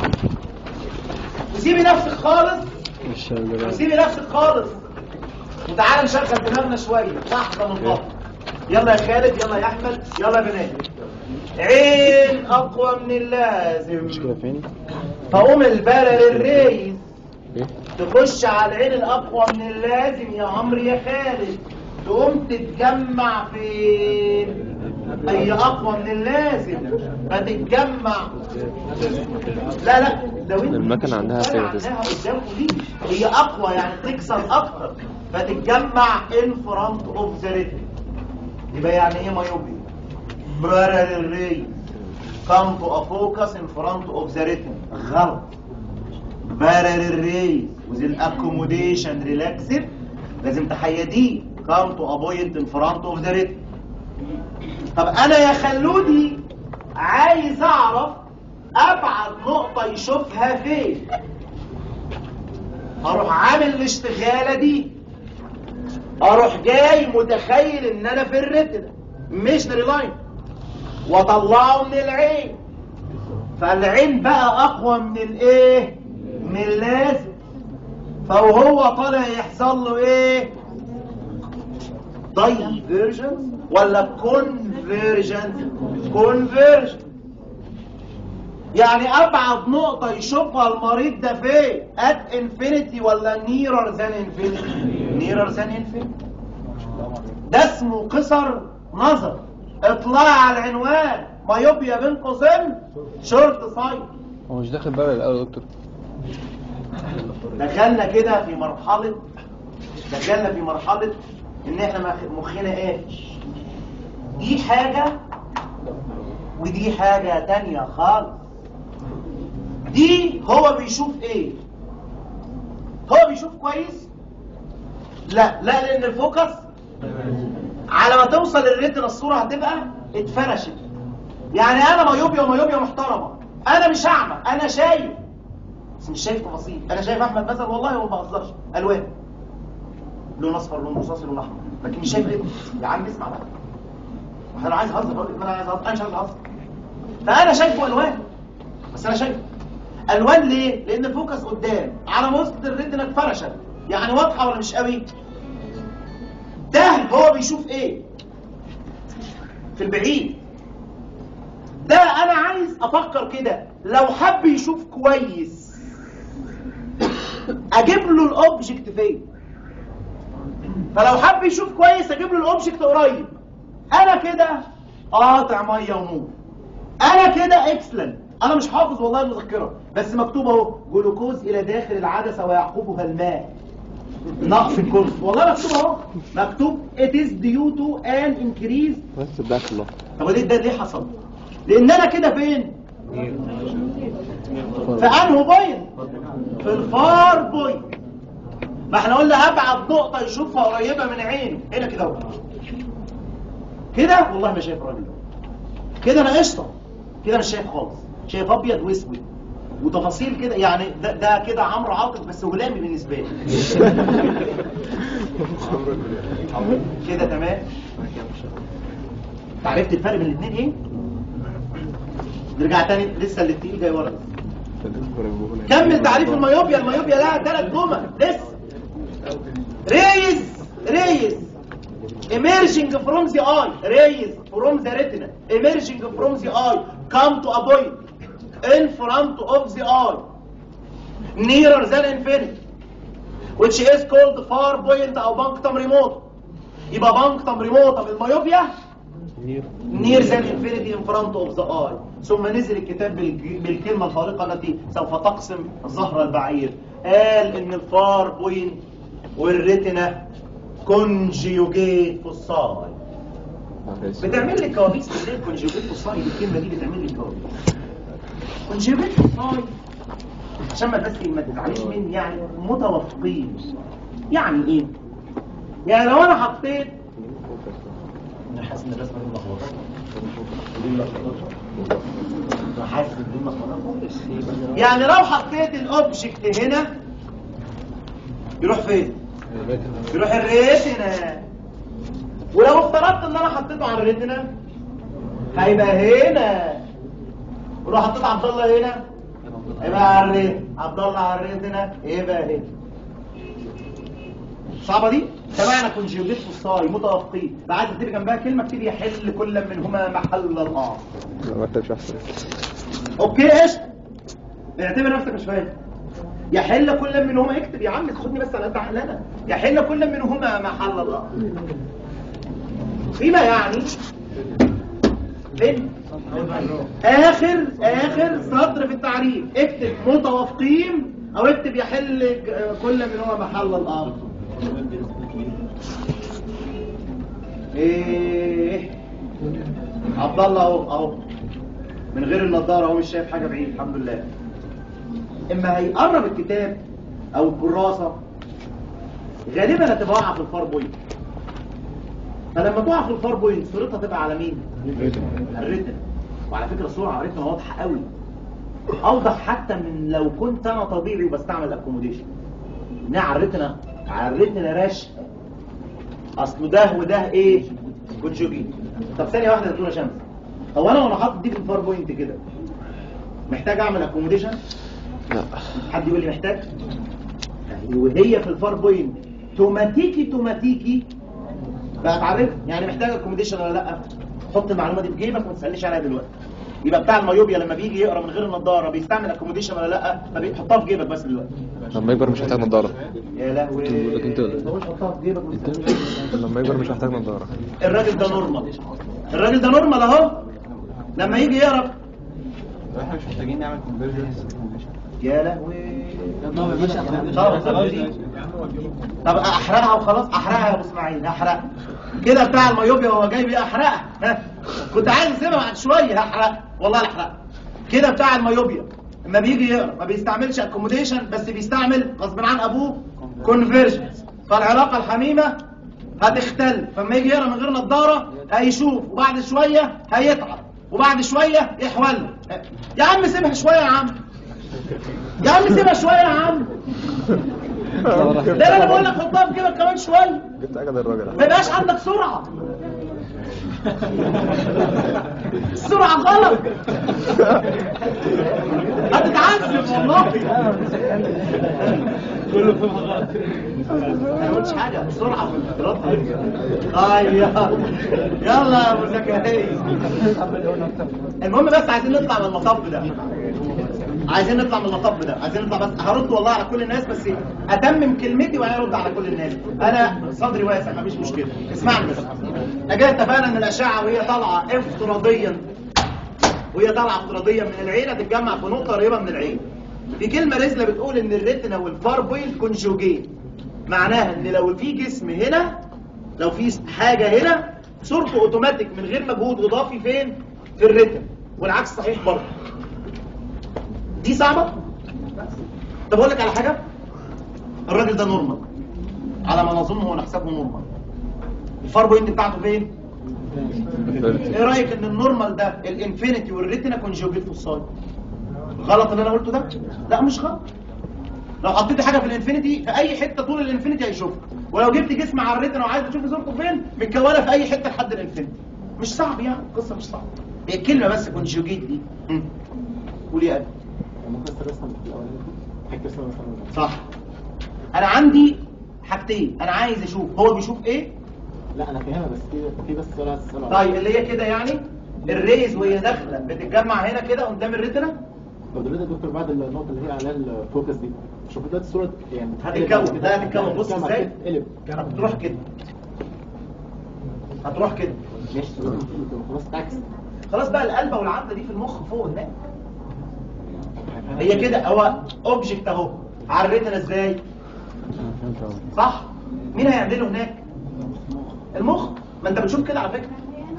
وسيبي نفسك خالص مش هقدر وسيبي نفسك خالص وتعالى نشغل دماغنا شويه لحظه من فضلك يلا يا خالد يلا يا احمد يلا يا بنات عين اقوى من اللازم مشكلة فين؟ فقوم البلل الريس ايه تخش على العين الاقوى من اللازم يا عمرو يا خالد تقوم تتجمع فين هي اقوى من اللازم فتتجمع لا لا لو انت المكنة عندها بتتفرج سيرفيس. عنها قدامكم دي هي اقوى يعني تكسر اكتر فتتجمع ان فرونت اوف ذا ريتم يبقى يعني ايه مايوبيا برارل ري come to a focus in front of the retina غلط parallel rays with an accommodation relaxed لازم تحيديه come to a point in front of the retina طب انا يا خلودي عايز اعرف ابعد نقطة يشوفها فين اروح عامل الاشتغالة دي اروح جاي متخيل ان انا في الريتنا ميشنري لاين واطلعه من العين فالعين بقى اقوى من الايه من اللازم فوهو طالع يحصل له ايه دايفيرجنس ولا كونفيرجنس كونفيرجن يعني ابعد نقطة يشوفها المريض ده فين ات انفينيتي ولا نيرر ذان انفينيتي نيرر ذان انفينيتي ده اسمه قصر نظر اطلاع على العنوان مايوبيا بين قوسين شورت سايت هو مش داخل بقى الاول يا دكتور دخلنا كده في مرحلة دخلنا في مرحلة ان احنا مخ- مخنا ايه دي حاجة ودي حاجة تانية خالص دي هو بيشوف ايه هو بيشوف كويس لا لا لان الفوكس على ما توصل الريتنا الصورة هتبقى اتفرشت يعني انا مايوبيا ومايوبيا محترمة انا مش اعمى انا شايف بس مش شايف تفاصيل انا شايف احمد مثلا والله هو ما بهزرش الوان لون اصفر لون رصاصي لون احمر لكن مش شايف ايه يا عم اسمع بقى انا عايز اهزر بقول لك انا عايز اهزر انا مش عايز اهزر فانا شايفه الوان بس انا شايفه الوان ليه لان الفوكس قدام على ما وسط الريتنا اتفرشت يعني واضحه ولا مش قوي ده هو بيشوف ايه في البعيد ده انا عايز افكر كده لو حب يشوف كويس اجيب له الاوبجكت فين فلو حب يشوف كويس اجيب له الاوبجكت قريب انا كده قاطع ميه ونور انا كده اكسلنت انا مش حافظ والله المذكره بس مكتوب اهو جلوكوز الى داخل العدسه ويعقبها الماء نقص الكورس والله مكتوب اهو مكتوب it is due to an increase بس بداك الله طب ليه ده ليه حصل لان انا كده فين في انهو بوينت في الفار بوينت ما احنا قلنا ابعد نقطه يشوفها قريبه من عينه هنا كده اهو كده والله ما شايف الراجل ده كده انا قشطه كده مش شايف خالص شايف ابيض واسود وتفاصيل كده يعني ده, ده كده عمرو عاطف بس هلامي بالنسبه لي كده تمام عرفت الفرق بين الاثنين ايه نرجع تاني لسه اللي التقيل جاي ورا كمل تعريف الميوبيا الميوبيا لها ثلاث جمل لسه ريز ريز emerging from the eye rays from the retina emerging from the eye come to a point in front of the eye nearer than infinity which is called far point او punctum remote يبقى punctum remote الميوبيا near than infinity in front of the eye ثم نزل الكتاب بالج- بالكلمة الفارقة التي سوف تقسم ظهر البعير قال ان الفار بوينت والريتنا كونجيوجيت فوساي بتعمل لي كوابيس بالليل كونجيوجيت فوساي دي الكلمة دي بتعمل لي كوابيس كونجيوجيت فوساي عشان ما بس ما تزعليش مني يعني متوافقين يعني ايه؟ يعني لو انا حطيت انا حاسس ان الرسمه دي ملخبطه دي ملخبطه انا حاسس ان دي ملخبطه يعني لو حطيت الاوبجكت هنا يروح فين يروح الريتنا ولو افترضت ان انا حطيته على الريتنا هيبقى هنا ولو حطيت عبد الله هنا هيبقى على الريتنا عبد الله على الريتنا يبقى هنا صعبة دي؟ سمعنا كونجيوجيت فصاي متوافقين بقى عايز تكتب جنبها كلمة اكتب يحل كل منهما محل الآخر ما اكتبش احسن اوكي ايش؟ اعتبر نفسك مش فاهم يحل كل منهما اكتب يا عم خدني بس على قد عقلنا يحل كل منهما محل الآخر فيما يعني فين؟ آخر آخر سطر في التعريف اكتب متوافقين أو اكتب يحل ج- كل منهما محل الآخر ايه عبد الله اهو اهو من غير النضاره اهو مش شايف حاجه بعيد الحمد لله اما هيقرب الكتاب او الكراسه غالبا هتبقى واقعه في الفار بوينت فلما تقع في الفار بوينت صورتها تبقى على مين؟ الريتن وعلى فكره الصوره على الريتن واضحه قوي اوضح حتى من لو كنت انا طبيعي وبستعمل اكوموديشن انها على الريتنا على الريتنا راشقه اصل ده وده ايه كونجوجيت طب ثانيه واحده يا دكتوره شمس هو انا وانا حاطط دي في الفار بوينت كده محتاج اعمل اكوموديشن لا حد يقول لي محتاج يعني وهي في الفار بوينت توماتيكي توماتيكي بقى تعرف يعني محتاج اكوموديشن ولا لا حط المعلومه دي في جيبك وما تسالنيش عليها دلوقتي يبقى بتاع الميوبيا لما بيجي يقرا من غير النضاره بيستعمل اكوموديشن ولا لا فبيحطها في جيبك بس دلوقتي لما يكبر مش هيحتاج نظارة يا لهوي لكن تقدر. هو مش حطها في جيبك وتستعملها. لما يكبر مش هيحتاج نظارة الراجل ده نورمال الراجل ده نورمال اهو لما يجي يقرا احنا مش محتاجين نعمل كونفرجنس يا لهوي خلاص طب احرقها وخلاص احرقها يا ابو اسماعيل احرقها كده بتاع الميوبيا وهو جاي بيه احرقها ها كنت عايز اسيبها بعد شويه هحرقها والله احرقها كده بتاع الميوبيا لما بيجي يقرا ما بيستعملش اكوموديشن بس بيستعمل غصب عن ابوه كونفرجنس فالعلاقه الحميمه هتختل فلما يجي يقرا من غير نظاره هيشوف وبعد شويه هيتعب وبعد شويه يحول يا عم سيبها شويه يا عم يا عم سيبها شويه يا عم ده انا بقول لك حطها في جيبك كمان شويه جبت اجل الراجل ما يبقاش عندك سرعه السرعه غلط هتتعذب والله كله فهمها غلط ما قلتش حاجه سرعه في الاختلاط طيب يلا يلا يا ابو زكريا المهم بس عايزين نطلع من المطب ده عايزين نطلع من المطب ده عايزين نطلع بس هرد والله على كل الناس بس اتمم كلمتي وهرد على كل الناس انا صدري واسع مفيش مشكله اسمعني بس اجي اتفقنا ان الاشعه وهي طالعه افتراضيا وهي طالعه افتراضيا من العين هتتجمع في نقطه قريبه من العين في كلمه رزله بتقول ان الريتنا والفار بوينت كونجوجيت معناها ان لو في جسم هنا لو في حاجه هنا صورته اوتوماتيك من غير مجهود اضافي فين في الريتنا والعكس صحيح برضه دي صعبه طب اقول لك على حاجه الراجل ده نورمال على ما نظن هو نحسبه نورمال الفار بوينت بتاعته فين ايه رايك ان النورمال ده الانفينيتي والريتنا كونجوجيت في الصايد غلط اللي انا قلته ده لا مش غلط لو حطيت حاجه في الانفينيتي في اي حته طول الانفينيتي هيشوفها ولو جبت جسم على الريتنا وعايز تشوف صورته فين متكونه في اي حته لحد الانفينيتي مش صعب يعني القصه مش صعبه هي الكلمه بس كونجوجيت دي مم. قول يا ابي ممكن ترسم في الاولاني حاجه ترسم مثلا صح انا عندي حاجتين انا عايز اشوف هو بيشوف ايه لا انا فاهمها بس في في بس سؤال سؤال طيب اللي هي كده يعني الريز وهي داخله بتتجمع هنا كده قدام الريتنا طب دلوقتي يا دكتور بعد النقطه اللي هي عليها الفوكس دي شوف دلوقتي الصوره يعني هتتكون ده هتتكون بص هتتكون ازاي قلب هتروح كده هتروح كده ماشي خلاص تعكس خلاص بقى القلبه والعضله دي في المخ فوق هناك هي كده هو اوبجكت اهو على الريتنا ازاي صح مين هيعمله هناك المخ ما انت بتشوف كده على فكره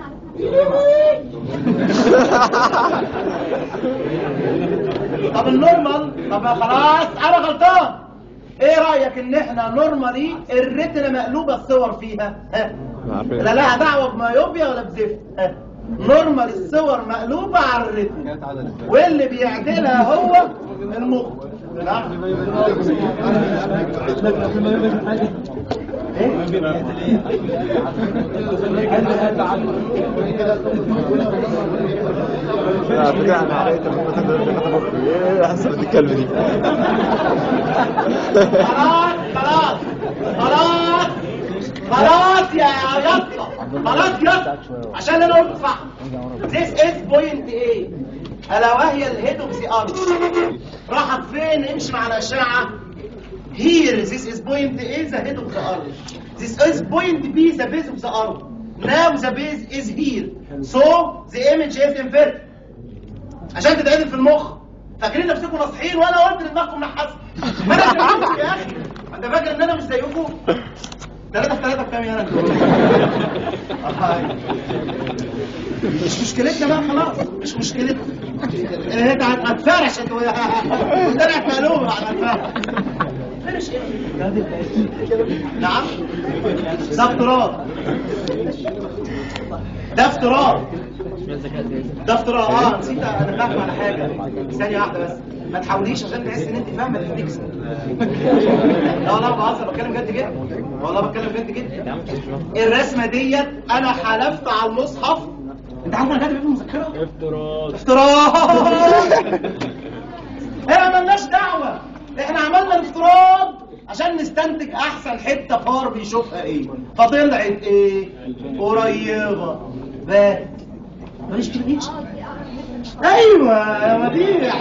طب النورمال طب خلاص انا غلطان ايه رايك ان احنا نورمالي الريتنا مقلوبه الصور فيها ها عارفين. لا لها دعوه بمايوبيا ولا بزفت ها نورمال الصور مقلوبه على الريتنا واللي بيعدلها هو المخ نعم على فكرة انا عرفت المفروض ده كده مخي ايه احسن من الكلمة دي خلاص خلاص خلاص خلاص يا يطلع خلاص يطلع عشان انا قلت صح This is point A الا وهي الهيد اوف ذا ارض راحت فين امشي مع الاشعه Here this is point A the head of the earth This is point B the base of the earth Now the base is here So the image is inverted عشان تتعدل في المخ فاكرين نفسكم ناصحين وانا قلت لدماغكم نحس ما انا زيكم يا اخي انت فاكر ان انا مش زيكم ثلاثة في ثلاثة بكام يا انت مش مشكلتنا بقى خلاص مش مشكلتنا انت هتفرش انت طلعت مقلوبة على الفرش فرش ايه نعم ده افتراض ده افتراض ده افتراء اه نسيت انبهكم على حاجه ثانيه واحده بس ما تحاوليش عشان تحس ان انت فاهمه تكسب لا والله بهزر بتكلم جد جدا والله بتكلم جد جدا الرسمه ديت انا حلفت على المصحف انت عارف انا كاتب ايه في المذكره افتراض افتراض احنا مالناش دعوه احنا عملنا الافتراض عشان نستنتج احسن حته فار بيشوفها ايه فطلعت ايه قريبه بس ماليش كلمتش ايوه يا مديح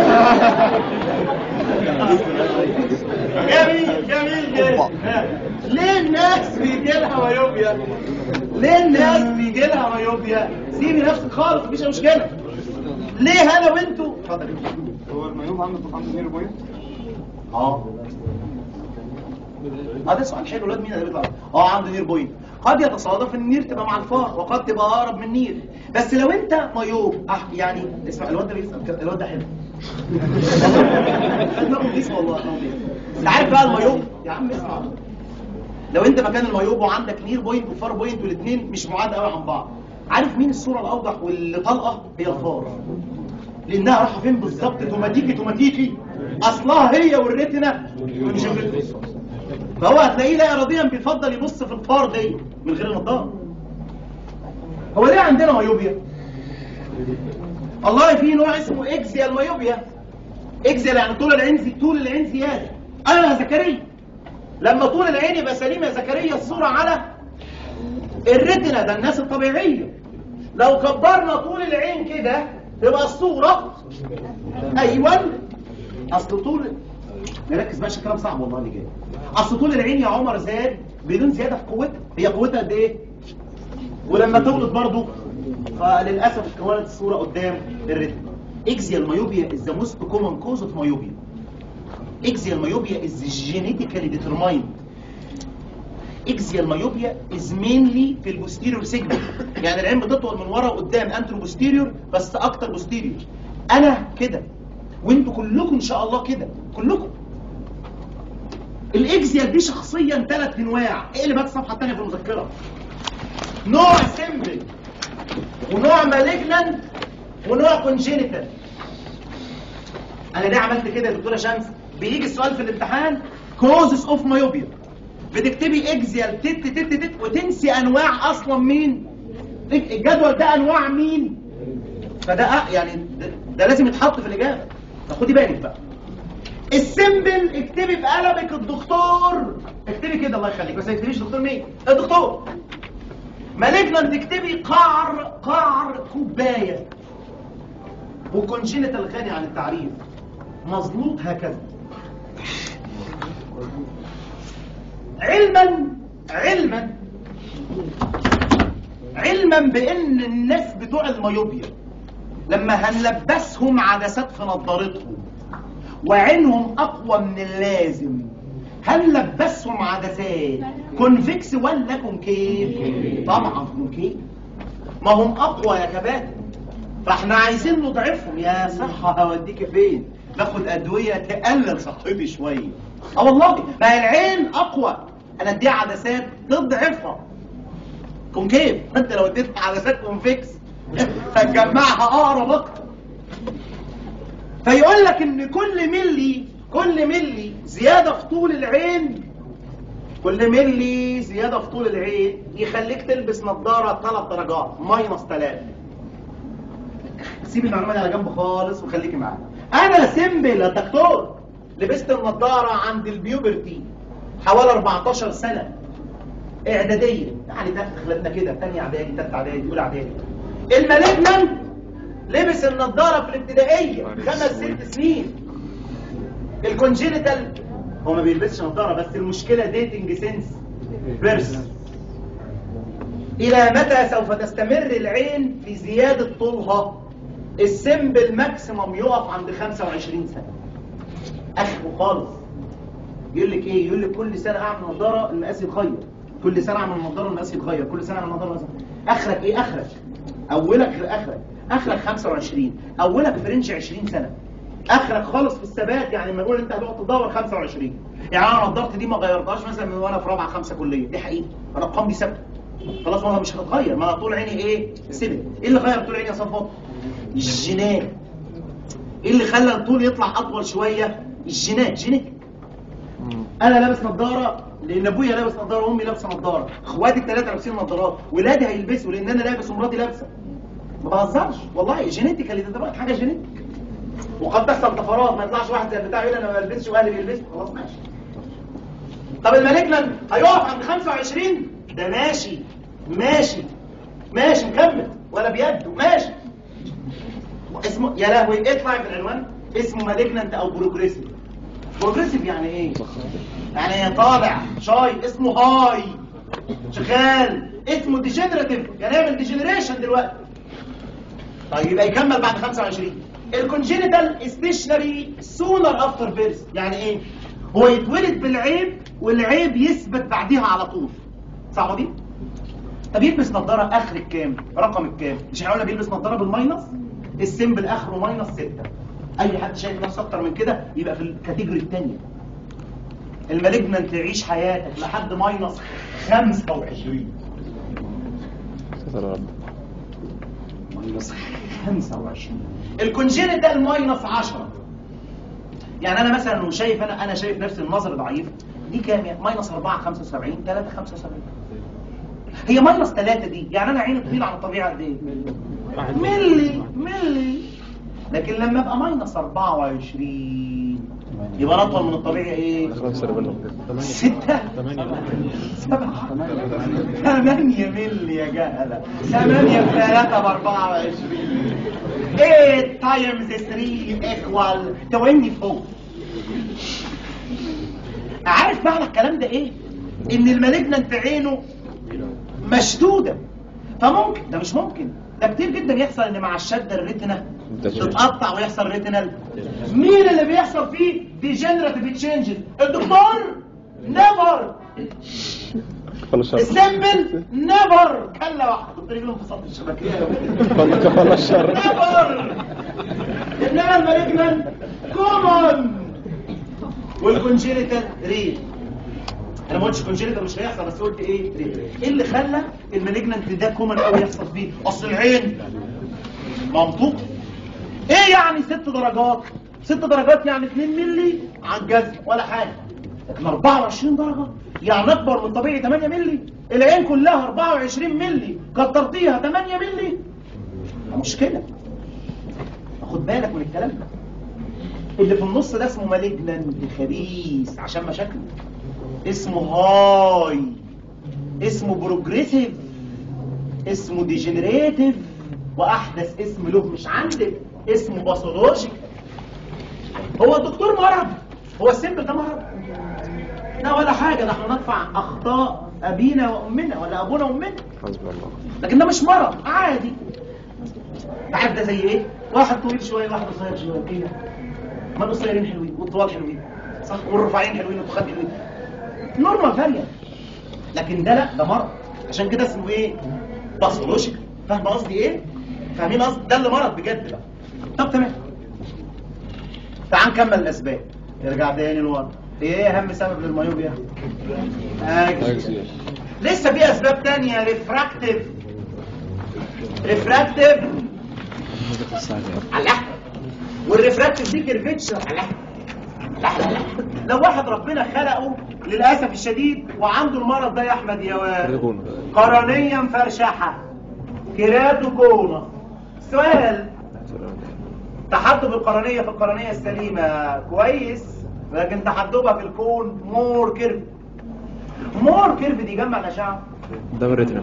جميل جميل جدا ليه الناس بيجي لها مايوبيا ليه الناس بيجي لها مايوبيا سيبي نفسك خالص مفيش مشكله ليه انا وانتوا اتفضل هو المايوب عنده عنده زيرو بوينت اه اه ده سؤال حلو الواد مين اللي بيطلع اه عنده نير بوينت قد يتصادف ان النير تبقى مع الفار وقد تبقى اقرب من النير بس لو انت مايوب أح يعني اسمع الواد ده بيسال كده، الواد ده حلو دماغه نضيف والله دماغه نضيف. انت عارف بقى المايوب يا عم اسمع لو انت مكان المايوب وعندك نير بوينت وفار بوينت والاثنين مش بعاد قوي عن بعض عارف مين الصوره الاوضح واللي طلقه هي الفار لانها رايحه فين بالظبط توماتيكي توماتيكي اصلها هي والريتنا كونجكتيف فهو هتلاقيه لا اراديا بيفضل يبص في الفار دي من غير نظاره هو ليه عندنا مايوبيا والله في نوع اسمه اكزيال مايوبيا اكزيال يعني طول العين زي طول العين زياده انا يا زكريا لما طول العين يبقى سليم يا زكريا الصوره على الريتنا ده الناس الطبيعيه لو كبرنا طول العين كده تبقى الصوره ايوه اصل طول نركز بقى عشان الكلام صعب والله اللي جاي اصل طول العين يا عمر زاد بدون زياده في قوتها هي قوتها قد ايه ولما تولد برضه فللاسف اتكونت الصوره قدام الريتم اكزيال مايوبيا از ذا موست كومن كوز اوف مايوبيا اكزيال مايوبيا از جينيتيكالي ديترمايند اكزيال مايوبيا از مينلي في البوستيريور سيجمنت يعني العين بتطول من ورا وقدام انترو بوستيريور بس اكتر بوستيريور انا كده وانتوا كلكم ان شاء الله كده كلكم الاكزيال دي شخصيا ثلاث انواع اقلب بقى الصفحه الثانيه في المذكره نوع سيمبل ونوع مالجنانت ونوع كونجينيتال انا ليه عملت كده يا دكتوره شمس بيجي السؤال في الامتحان كوزز اوف مايوبيا بتكتبي اكزيال تت تت تت وتنسي انواع اصلا مين الجدول ده انواع مين فده أ- يعني ده, ده لازم يتحط في الاجابه فخدي بالك بقى السيمبل اكتبي بقلمك الدكتور اكتبي كده الله يخليك بس ما تكتبيش دكتور مين الدكتور مالجنانت تكتبي قعر قعر كوبايه وكونجينيتال غني عن التعريف مظلوط هكذا علما علما علما بان الناس بتوع الميوبيا لما هنلبسهم عدسات في نظارتهم وعينهم اقوى من اللازم هنلبسهم عدسات كونفكس ولا كونكيف طبعا كونكيف ما هم اقوى يا كباتن فاحنا عايزين نضعفهم يا صحة هوديك فين باخد ادوية تقلل صحتي شوية اه والله ما هي العين اقوى انا اديها عدسات تضعفها كونكيف انت لو اديت عدسات كونفكس هتجمعها اقرب اكتر فيقول لك ان كل ملي كل ملي زيادة في طول العين كل ملي زيادة في طول العين يخليك تلبس نظارة ثلاث درجات ماينس 3 سيب المعلومة دي على جنب خالص وخليكي معايا انا سيمبل يا دكتور لبست النظارة عند البيوبرتي حوالي 14 سنة اعدادية يعني دخلتنا كده تاني اعدادي تالت اعدادي اولى اعدادي المالجنانت لبس النظارة في الابتدائية خمس ست سنين الكونجينيتال هو ما بيلبسش نظارة بس المشكلة ديتنج سينس بيرس إلى متى سوف تستمر العين في زيادة طولها السمبل ماكسيموم يقف عند 25 سنة أخره خالص يقول لك إيه يقول لك كل سنة أعمل نظارة المقاس يتغير كل سنة أعمل نظارة المقاس يتغير كل سنة أعمل نظارة المقاس آخرك إيه آخرك أولك غير آخرك آخرك 25 أولك في رينج 20 سنة اخرك خالص في الثبات يعني لما نقول انت هتقعد تدور 25 يعني انا نضارتي دي ما غيرتهاش مثلا من وانا في رابعه خمسه كليه دي حقيقه الارقام دي ثابته خلاص ما مش هتتغير ما طول عيني ايه ثبت ايه اللي غير طول عيني يا صفوت الجينات ايه اللي خلى الطول يطلع اطول شويه الجينات جينيتك انا لابس نظاره لان ابويا لابس نظاره وامي لابسه نظاره اخواتي الثلاثه لابسين نظارات ولادي هيلبسوا لان انا لابس ومراتي لابسه ما بهزرش والله جينيتيكالي ده حاجه جينيتك وقد تحصل طفرات ما يطلعش واحد زي بتاع يقول انا ما بلبسش واهلي بيلبسوا خلاص ماشي طب المالجنان هيقف عند 25 ده ماشي ماشي ماشي مكمل ولا بيده ماشي اسمه يا لهوي اطلع في العنوان اسمه مالجنانت او بروجريسيف بروجريسيف يعني ايه يعني طالع شاي اسمه هاي شغال اسمه ديجنراتيف يعني يعمل ديجنريشن دلوقتي طيب يبقى يكمل بعد 25 الكونجينيتال ستيشنري سونر افتر بيرث يعني ايه هو يتولد بالعيب والعيب يثبت بعديها على طول صعبه دي طب يلبس نظاره اخر الكام رقم الكام مش احنا قلنا بيلبس نظاره بالماينس السيمبل اخره ماينس 6 اي حد شايف نفسه اكتر من كده يبقى في الكاتيجوري الثانيه المالجنانت تعيش حياتك لحد ماينس 25 ستر يا رب ماينس 25 الكونجينيتال ماينس 10 يعني انا مثلا لو شايف انا انا شايف نفسي النظر ضعيف دي كام يعني ماينس 4 75 3 75 هي ماينس 3 دي يعني انا عيني طويله عن الطبيعه قد ايه ملي ملي لكن لما ابقى ماينس 24 يبقى أنا اطول من الطبيعي ايه خلاص سر بالله ستة سبعة ثمانية ملي يا جهلة ثمانية في ثلاثة بأربعة وعشرين eight times three equal 24 عارف معنى الكلام ده ايه؟ ان المالجنانت عينه مشدودة فممكن ده مش ممكن ده كتير جدا يحصل ان مع الشدة الريتنا تتقطع ويحصل ريتينال مين اللي بيحصل فيه ديجنراتيف تشينجز الدكتور نيفر خلاص شر السمبل نيفر كلا واحد كنت رجله انفصلت الشبكيه والله كفانا الشر نيفر انما المالجنان كومن والكونجينيتال ريت انا ما قلتش كونجينيتال مش هيحصل بس قلت ايه ريت ايه اللي خلى المالجنانت ده كومن قوي يحصل فيه اصل العين منطوق ايه يعني ست درجات ست درجات يعني 2 ملي على الجزم ولا حاجه لكن 24 درجه يعني اكبر من طبيعي 8 ملي العين كلها 24 ملي كترتيها 8 ملي مشكله خد بالك من الكلام ده اللي في النص ده اسمه مالجنان خبيث عشان مشاكله اسمه هاي اسمه بروجريسيف اسمه ديجنريتيف واحدث اسم له مش عندك اسمه باثولوجيك هو الدكتور مرض هو السمبل ده مرض لا ولا حاجه ده احنا ندفع اخطاء ابينا وامنا ولا ابونا وامنا حسبي الله لكن ده مش مرض عادي عارف ده زي ايه واحد طويل شويه واحد قصير شويه كده ما القصيرين حلوين والطوال حلوين صح والرفيعين حلوين والتخان حلوين نورمال فاريانت لكن ده لا ده مرض عشان كده اسمه ايه باثولوجيكال فاهم قصدي ايه فاهمين قصدي ده اللي مرض بجد بقى طب تمام تعال نكمل الاسباب نرجع تاني لورا ايه اهم سبب للميوبيا أكسيال. لسه في اسباب تانية ريفراكتيف ريفراكتيف على والريفراكتيف دي كيرفيتشر على لا لا لا لو واحد ربنا خلقه للاسف الشديد وعنده المرض ده يا احمد يا واد قرنيا مفرشحه كيراتوكونا سؤال تحدب القرنيه في القرنيه السليمه كويس لكن تحدبها في الكون مور كيرف مور كيرف دي جمع الاشعه ده بالريتنا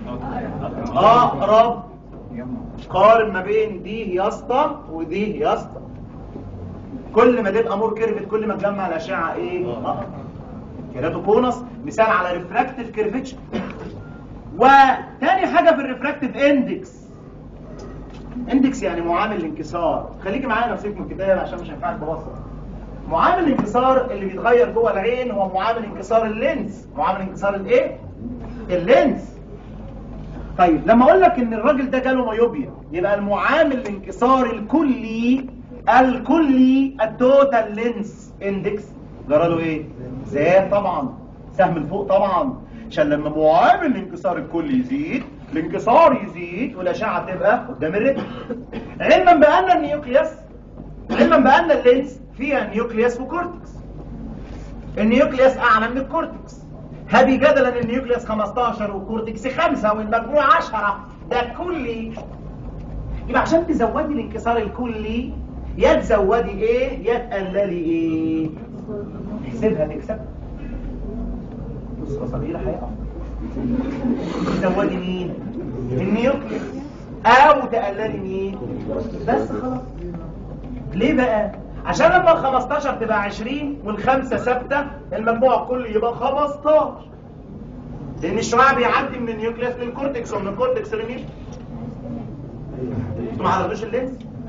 اقرب قارن ما بين دي يا اسطى ودي يا اسطى كل ما تبقى مور كيرفت كل ما تجمع الاشعه ايه اقرب كيراتوكونس مثال على ريفراكتيف كيرفتشر وتاني حاجه في الريفراكتيف اندكس اندكس يعني معامل الانكسار خليكي معايا نمسك من الكتاب عشان مش هينفعك ببسط معامل الانكسار اللي بيتغير جوه العين هو معامل انكسار اللينس معامل انكسار الايه اللينس طيب لما اقول لك ان الراجل ده جاله مايوبيا يبقى المعامل الانكسار الكلي الكلي التوتال لينس اندكس جرى له ايه زاد طبعا سهم لفوق طبعا عشان لما معامل الانكسار الكلي يزيد الانكسار يزيد والاشعه تبقى قدام الريتم علما بان النيوكليوس علما بان اللينس فيها نيوكليوس وكورتكس النيوكليوس اعلى من الكورتكس هذه جدلا النيوكليوس 15 والكورتكس 5 والمجموع 10 ده كلي يبقى عشان تزودي الانكسار الكلي يا تزودي ايه يا تقللي ايه احسبها تكسب بص صغيرة هيقف تزودي مين النيوكليوس او تقللي مين بس خلاص ليه بقى عشان لما ال 15 تبقى 20 والخمسه ثابته المجموع الكلي يبقى 15 لان الشعاع بيعدي من النيوكليوس للكورتكس ومن الكورتكس للنيوكليوس انتوا ما عرفتوش اللينس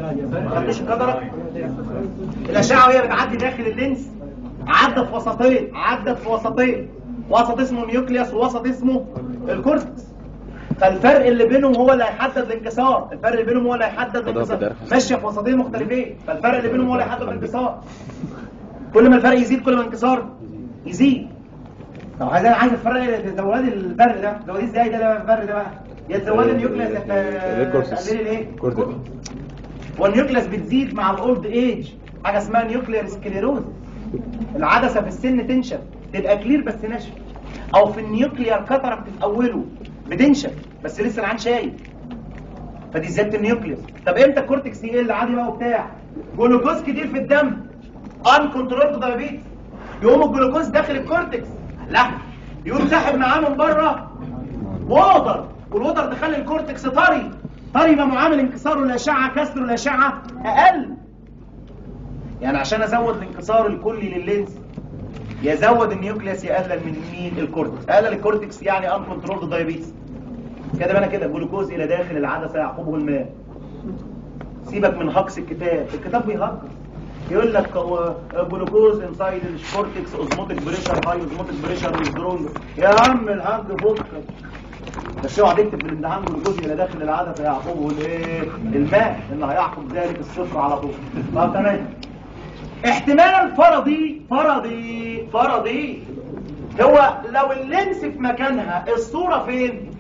ما خدتش قدرك الاشعه وهي بتعدي داخل اللينس عدت في وسطين عدت في وسطين وسط اسمه نيوكليوس ووسط اسمه الكورتكس فالفرق اللي بينهم هو اللي هيحدد الانكسار الفرق اللي بينهم هو اللي هيحدد الانكسار بدرس. ماشيه في وسطين مختلفين فالفرق اللي بينهم هو اللي هيحدد الانكسار كل ما الفرق يزيد كل ما الانكسار يزيد طب عايز انا عايز افرق تزودي الفرق ده تزوديه ازاي ده بقى الفرق ده بقى يا تزودي النيوكليوس يا الكورتكس. تقللي الايه كورتكس. والنيوكليوس بتزيد مع الاولد ايج حاجه اسمها نيوكليير سكليروز العدسه في السن تنشف تبقى كلير بس ناشفه او في النيوكليير كاتراكت في اوله بتنشف بس لسه العين شايف فدي زياده النيوكليوس طب امتى الكورتكس يقل عادي بقى وبتاع جلوكوز كتير في الدم ان كنترول دايابيتس يقوم الجلوكوز داخل الكورتكس لا يقوم ساحب معاه من بره ووتر والوتر تخلي الكورتكس طري طري يبقى معامل انكساره الاشعه كسره الاشعه اقل يعني عشان ازود الانكسار الكلي لللينس يزود النيوكليوس يقلل من مين الكورتكس قلل الكورتكس يعني ان كنترول دايابيتس كده انا كده جلوكوز الى داخل العدسه يعقبه الماء سيبك من هكس الكتاب الكتاب بيهكس يقول لك هو جلوكوز انسايد الكورتكس اوزموتيك بريشر هاي اوزموتيك بريشر سترونج يا عم الحاج فكك بس اوعى تكتب في الامتحان جلوكوز الى داخل العدسه يعقبه الايه الماء اللي هيعقب ذلك الصفر على طول طب تمام احتمال فرضي فرضي فرضي هو لو اللينس في مكانها الصورة فين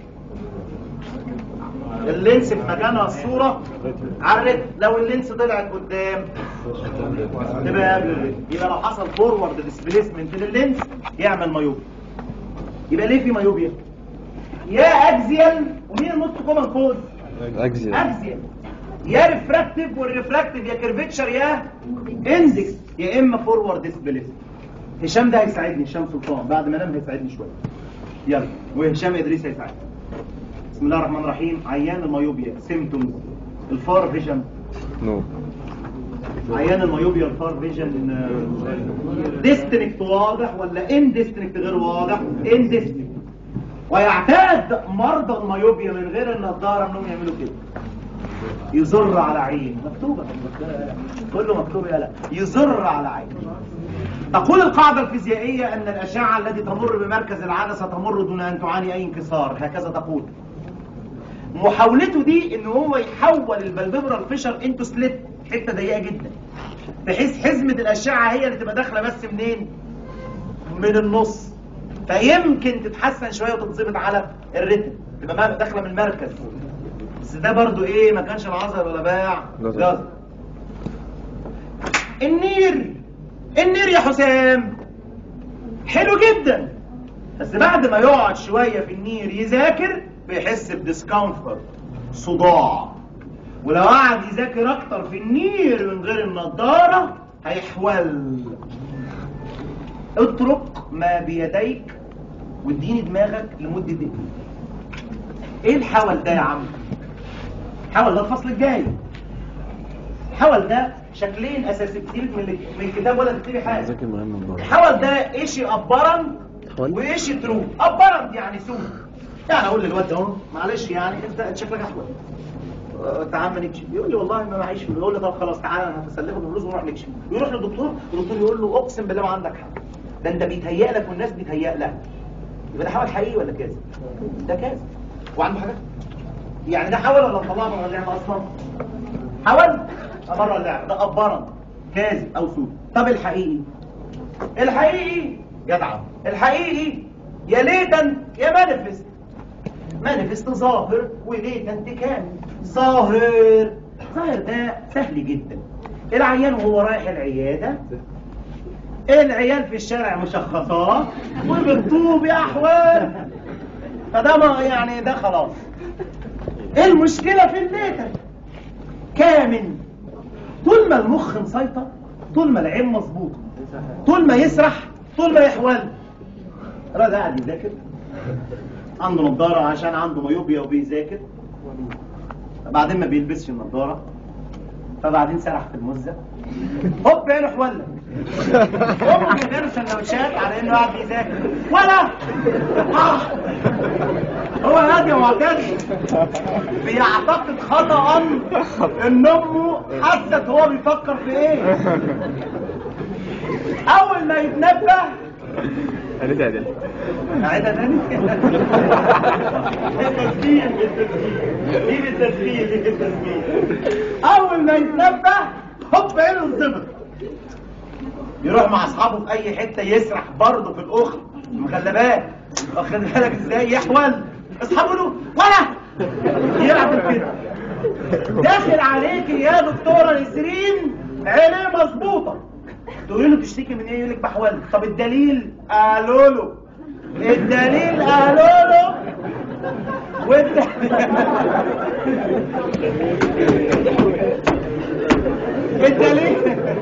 اللينس في مكانها الصورة عرت لو اللينس طلعت قدام تبقى قبل الرجل يبقى لو حصل فورورد ديسبيسمنت لللينس يعمل مايوبيا يبقى ليه في مايوبيا يا اكزيال ومين النص كومن كوز اجزي اكزيال يا ريفراكتيف والريفراكتيف يا كيرفيتشر يا اندكس يا اما فورورد ديسبيسمنت هشام ده هيساعدني هشام سلطان بعد ما انام هيساعدني شويه يلا وهشام ادريس هيساعدني بسم الله الرحمن الرحيم عيان المايوبيا سيمتومز الفار فيجن نو عيان المايوبيا الفار فيجن ديستنكت واضح ولا ان ديستنكت غير واضح ان ديستنكت ويعتاد مرضى المايوبيا من غير النظاره انهم يعملوا كده يزر على عين مكتوبه كله مكتوب يا لا يزر على عين تقول القاعدة الفيزيائية أن الأشعة التي تمر بمركز العدسة تمر دون أن تعاني أي انكسار هكذا تقول محاولته دي ان هو يحول البلببرال فيشر انتو سليت حته ضيقه جدا بحيث حزمه الاشعه هي اللي تبقى داخله بس منين من النص فيمكن تتحسن شويه وتتظبط على الريتم تبقى ما- داخله من المركز بس ده برضو ايه ما كانش العذر ولا باع جزر. جزر النير النير يا حسام حلو جدا بس بعد ما يقعد شوية في النير يذاكر بيحس بديسكمفورت صداع ولو قعد يذاكر اكتر في النير من غير النضارة هيحول اترك ما بيديك واديني دماغك لمدة دقيقة ايه الحول ده يا عم الحول ده الفصل الجاي الحول ده شكلين اساسيين من ال- من الكتاب ولا تكتبي حاجه ذاكر مهم من بره الحول ده ايشي ابرا حول؟ وايشي ترو ابرا يعني سود يعني اقول للواد ده اهو معلش يعني انت شكلك احول أه، تعال ما نكشف يقول لي والله ما معيش فلوس يقول لي طب خلاص تعالى انا هسلفه الفلوس ونروح نكشف يروح للدكتور الدكتور يقول له اقسم بالله ما عندك حق ده انت بيتهيأ لك والناس بيتهيأ لها يبقى ده حول حقيقي ولا كاذب ده كاذب وعنده حاجه يعني ده حول ولا طلع بره اللعبه اصلا حول بره اللعبه ده ابرا كاذب او سود طب الحقيقي الحقيقي جدع الحقيقي يا ليتن يا مانيفست مانيفست ظاهر وليتن كامل ظاهر ظاهر ده سهل جدا العيان وهو رايح العياده العيال في الشارع مشخصات وبالطوب يا احوال فده ما يعني ده خلاص المشكله في الليتن كامل طول ما المخ مسيطر طول ما العين مظبوطه طول ما يسرح طول ما يحول الراجل قاعد يذاكر عنده نظارة عشان عنده مايوبيا وبيذاكر بعدين ما بيلبسش النظارة فبعدين سرح في المزة هوب عينه حولة هم بيديروا سندوتشات على انه قاعد بيذاكر ولا آه. هو هادي يا معتز بيعتقد خطأ ان امه حست هو بيفكر في ايه اول ما يتنبه هنتعدل اعيدها تاني التسجيل بالتسجيل دي بالتسجيل دي بالتسجيل اول ما يتنبه هوب عينه انظبط يروح مع اصحابه في اي حته يسرح برضه في الاخر خلي بالك واخد بالك ازاي يحول اصحابه له ولا يلعب كده داخل عليك يا دكتوره نسرين عينيه مظبوطه تقولي له تشتكي من ايه يقول لك بحول طب الدليل قالوا له الدليل قالوا له الدليل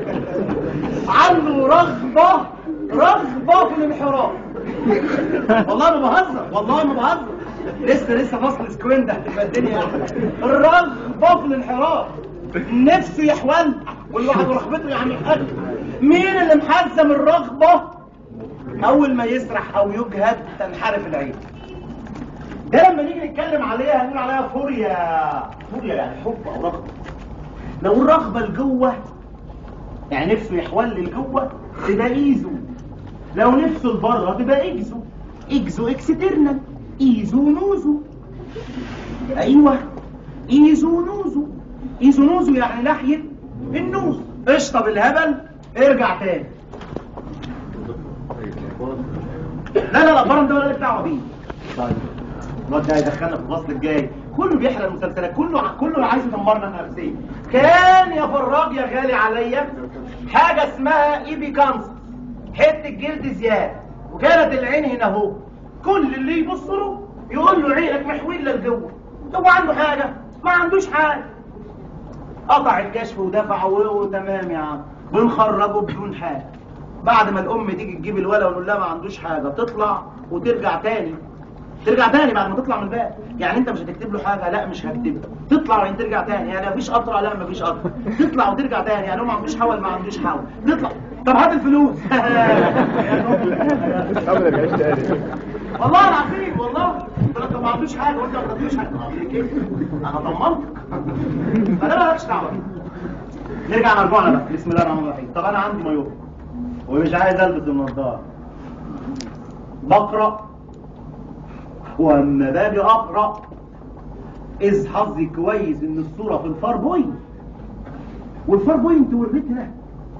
عنده رغبة رغبة في الانحراف والله ما بهزر والله ما بهزر لسه لسه فصل سكوين ده هتبقى الدنيا احلى الرغبة في الانحراف نفسه يحول والواحد رغبته يعني أكل مين اللي محزم الرغبة اول ما يسرح او يجهد تنحرف العين ده لما نيجي نتكلم عليها هنقول عليها فوريا فوريا يعني حب او رغبة لو الرغبة لجوه يعني نفسه يحول لجوه تبقى ايزو لو نفسه لبره تبقى اكزو اكزو اكسترنال ايزو نوزو ايوه ايزو نوزو ايزو نوزو يعني ناحية النوز اشطب الهبل ارجع تاني لا لا لا برم ده ولا لك دعوه بيه طيب الواد ده هيدخلنا في الفصل الجاي كله بيحرق المسلسلات كله كله عايز يدمرنا نفسيا كان يا فراج يا غالي عليا حاجه اسمها ايبي كانسر حته جلد زياده وكانت العين هنا اهو كل اللي يبص له يقول له عينك محوله لجوه هو عنده حاجه ما عندوش حاجه قطع الكشف ودفع وتمام يا عم بنخرجه بدون حاجه بعد ما الام تيجي تجيب الولد ونقول لها ما عندوش حاجه تطلع وترجع تاني ترجع تاني بعد ما تطلع من الباب يعني انت مش هتكتب له حاجه لا مش هكتبها تطلع وبعدين ترجع تاني يعني مفيش قطره لا مفيش قطره تطلع وترجع تاني يعني هو ما عندوش حول ما عندوش حول تطلع طب هات الفلوس ابدا العيش تاني والله العظيم والله قلت لك طب ما عندوش حاجه وانت ما عندوش حاجه كده انا طمنتك فده مالكش دعوه نرجع مرجوعنا بقى بسم الله الرحمن الرحيم طب انا عندي مايوب ومش عايز البس النضاره بقرا واما باجي اقرا اذ حظي كويس ان الصوره في الفار بوينت والفار بوينت وريتها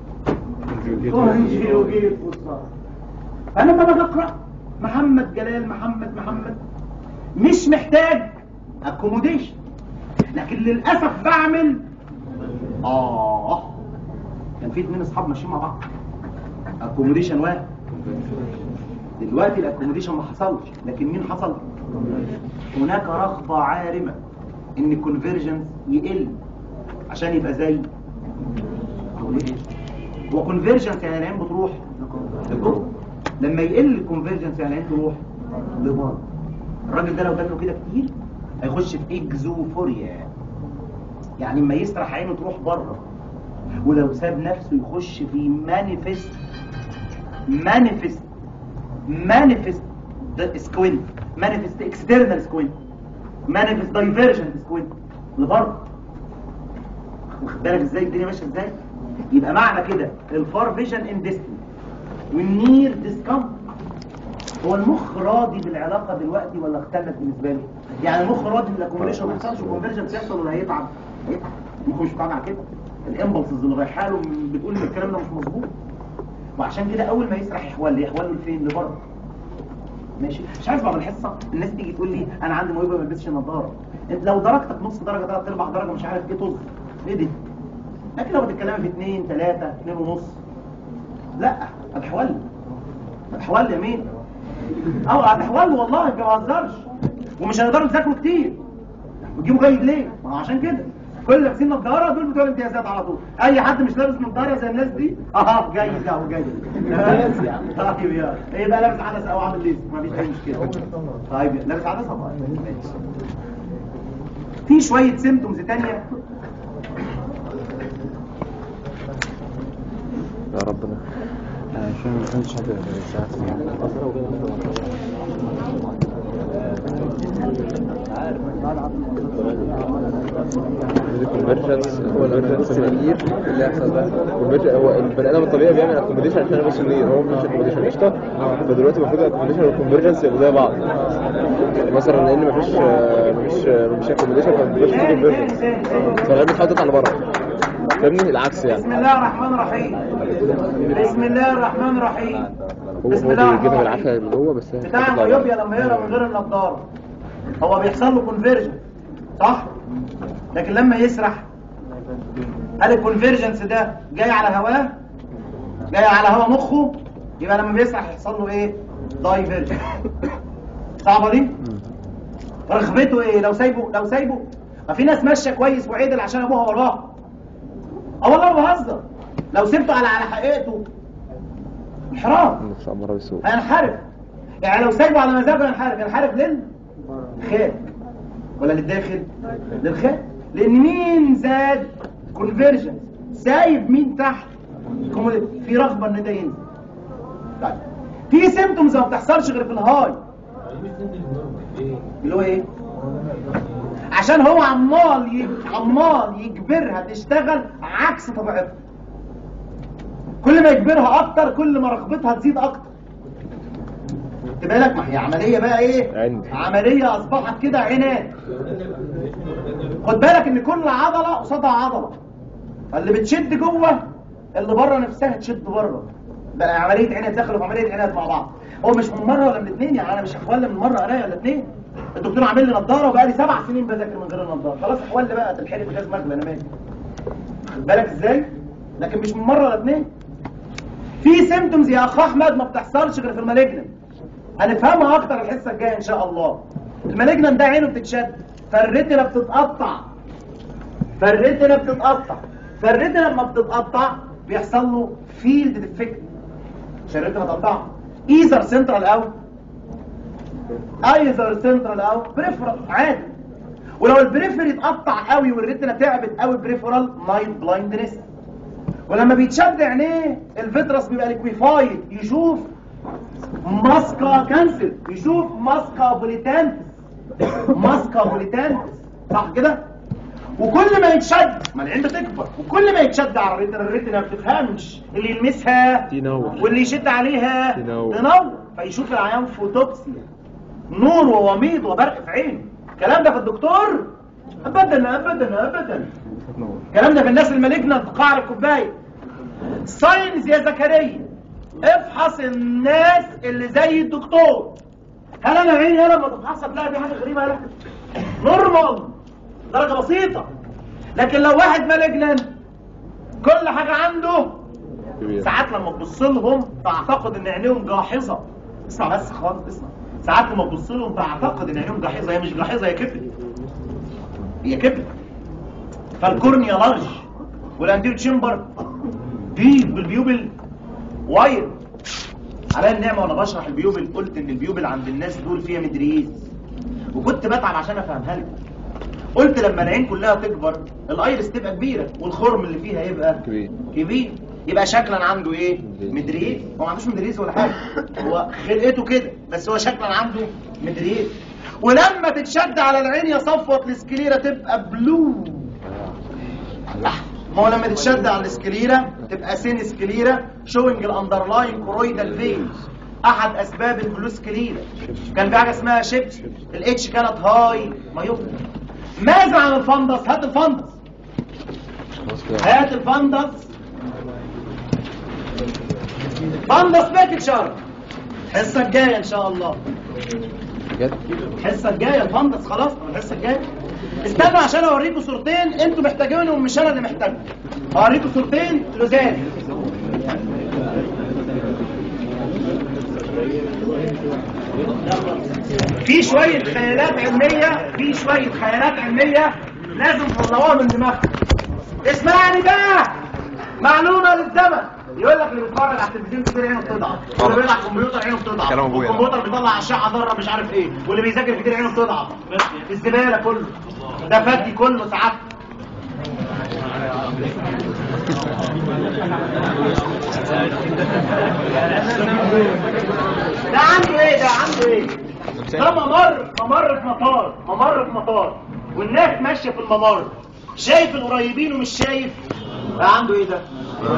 اورنج وجيت والصار انا لما باجي اقرا محمد جلال محمد محمد مش محتاج اكوموديشن لكن للاسف بعمل اه كان في اتنين اصحاب ماشيين مع بعض اكوموديشن واحد دلوقتي الاكوموديشن ما حصلش لكن مين حصل هناك رغبة عارمة ان الكونفرجنس يقل عشان يبقى زي وكونفرجنس يعني العين بتروح لجوه لما يقل الكونفرجنس يعني العين تروح لبره الراجل ده لو جات له كده كتير هيخش في اكزوفوريا يعني اما يسرح عينه تروح بره ولو ساب نفسه يخش في مانيفست مانيفست مانيفست سكوينت مانيفست اكسترنال سكوينت مانيفست دايفيرجنت سكوينت لبره واخد بالك ازاي الدنيا ماشيه ازاي يبقى معنى كده الفار فيجن ان ديستنس والنير ديسكمفورت هو المخ راضي بالعلاقه دلوقتي ولا اختلف بالنسبه له يعني المخ راضي بالاكوميليشن ما يحصلش كونفرجنس يحصل ولا هيتعب هيتعب المخ مش بتاع كده الامبلسز اللي رايحه له بتقول ان الكلام ده مش مظبوط وعشان كده اول ما يسرح يحول يحول له لفين لبره ماشي مش عايز بعد الحصه الناس تيجي تقول لي انا عندي موهبه ما بلبسش نظاره انت لو درجتك نص درجه ثلاث ارباع درجه مش عارف ايه طز ايه دي لكن لو بتتكلمي في اثنين ثلاثه اثنين ونص لا هتحول هتحول يا مين او هتحول والله ما بهزرش ومش هنقدروا نذاكروا كتير وتجيبوا جيد ليه ما هو عشان كده كل اللي لابسين نظاره دول بتوع الامتيازات على طول اي حد مش لابس نظاره زي الناس دي اه جيد اهو جيد بس يعني طيب يا ايه بقى لابس عدسه او عامل ليزك مفيش اي مشكله طيب لابس عدسه ماشي. في شويه سيمتومز تانية يا ربنا عشان ما كانش حد ساعات الكونفرجنس هو الكونفرجنس كتير اللي هيحصل بقى convergence- هو البني ادم الطبيعي بيعمل اكوموديشن عشان يبص ليه هو مش اكوموديشن قشطه فدلوقتي المفروض الاكوموديشن والكونفرجنس يبقوا زي بعض مثلا لان مفيش آه، مفيش آه، مفيش اكوموديشن فمفيش تاني تاني كونفرجنس تاني تاني فالغير بتحاول تطلع لبره فاهمني العكس يعني بسم الله الرحمن الرحيم بسم الله الرحمن الرحيم هو بسم هو الله بيجيبها الرحمن بالعافيه الرحيم من جوه بس هي بتاع بتطلع الميوبيا بره. لما يقرا من غير النضاره هو بيحصل له كونفيرجن صح لكن لما يسرح هل الكونفيرجنس ده جاي على هواه جاي على هوا مخه يبقى لما بيسرح يحصل له ايه دايفيرجن صعبه دي رغبته ايه لو سايبه لو سايبه ما في ناس ماشيه كويس وعدل عشان ابوها وراه اه والله ما بهزر لو سبته على على حقيقته انحراف نفس اماره بالسوق هينحرف يعني لو سايبه على مزاجه ينحرف ينحرف للخير ولا للداخل للخير لان مين زاد كونفرجن سايب مين تحت كوموديتي. في رغبه ان ده ينزل طيب في سيمتومز ما بتحصلش غير في الهاي اللي هو ايه عشان هو عمال يج- عمال يجبرها تشتغل عكس طبيعتها كل ما يجبرها اكتر كل ما رغبتها تزيد اكتر خد بالك ما هي عمليه بقى ايه عندي. عمليه اصبحت كده عناد خد بالك ان كل عضله قصادها عضله اللي بتشد جوه اللي بره نفسها تشد بره بقى عمليه عناد دخلوا في عمليه عناد مع بعض هو مش من مره ولا من اتنين يعني انا مش اخوال من مره قرايه ولا اتنين الدكتور عامل لي نضاره وبقى لي سبع سنين بذاكر من غير النضاره خلاص اخوال بقى تتحرق بغاز مغلى انا مالي خد بالك ازاي لكن مش من مره ولا اتنين في سيمتومز يا اخ احمد ما بتحصلش غير في المالجنم هنفهمها اكتر الحصه الجايه ان شاء الله المالجنم ده عينه بتتشد فالريتنا بتتقطع فالريتنا بتتقطع فالريتنا لما بتتقطع بيحصل له فيلد ديفكت مش الريتنا متقطعه ايزر سنترال او ايزر سنترال او بريفرال عادي ولو البريفري اتقطع قوي والريتنا تعبت قوي بريفرال نايت بلايندنس ولما بيتشد عينيه الفيترس بيبقى ليكويفايد يشوف ماسكا كانسل يشوف ماسكا بوليتانتس ماسكا بوليتانتس صح كده وكل ما يتشد ما العين بتكبر وكل ما يتشد على الريتنا الريتنا ما بتفهمش اللي يلمسها تنور. واللي يشد عليها تنور. تنور فيشوف العيان فوتوكسيا نور ووميض وبرق في عينه الكلام ده في الدكتور ابدا ابدا ابدا الكلام ده في الناس المالجنة قعر الكوبايه ساينز يا زكريا افحص الناس اللي زي الدكتور هل انا عيني انا لما تفحصها تلاقي في حاجه غريبه لا نورمال درجه بسيطه لكن لو واحد مالجنان كل حاجه عنده كبير. ساعات لما تبص لهم تعتقد ان عينيهم جاحظه اسمع بس خالص اسمع ساعات لما تبص لهم تعتقد ان عينيهم جاحظه هي مش جاحظه هي كبرت هي كبرت فالكورنيا لارج والانديو تشامبر ديب بالبيوبل وايد على النعمه وانا بشرح البيوبل قلت ان البيوبل عند الناس دول فيها مدريز وكنت بتعب عشان افهمها لك قلت لما العين كلها تكبر الايرس تبقى كبيره والخرم اللي فيها يبقى كبير. كبير يبقى شكلا عنده ايه مدريز هو ما عندوش مدريز ولا حاجه هو خلقته كده بس هو شكلا عنده مدريز ولما تتشد على العين يا صفوه السكليره تبقى بلو لا ما هو لما تتشد على السكليرة تبقى سين سكليرة شوينج الاندرلاين كورويدال فينز احد اسباب البلو سكليرة كان في حاجه اسمها شيبس الاتش كانت هاي ما يفضل ماذا عن الفندس هات الفندس خلاص كده هات الفندس فندس بيكتشر الحصه الجايه ان شاء الله بجد الحصه الجايه الفندس خلاص الحصه الجايه استنوا عشان اوريكم صورتين انتوا محتاجينهم مش انا اللي محتاجهم هوريكم صورتين لزاز في شويه خيالات علميه في شويه خيالات علميه لازم تطلعوها من دماغكم اسمعني بقى معلومه للزمن يقول لك اللي بيتفرج على التلفزيون كتير عينه بتضعف واللي بيلعب كمبيوتر عينه بتضعف كلام أبويا ده. والكمبيوتر بيطلع اشعه ضاره مش عارف ايه واللي بيذاكر كتير عينه بتضعف في الزباله كله ده فاتي كله ساعات ده عنده ايه ده عنده ايه ده ممر ممر في مطار ممر في مطار والناس ماشيه في الممر شايف القريبين ومش شايف بقى عنده ايه ده؟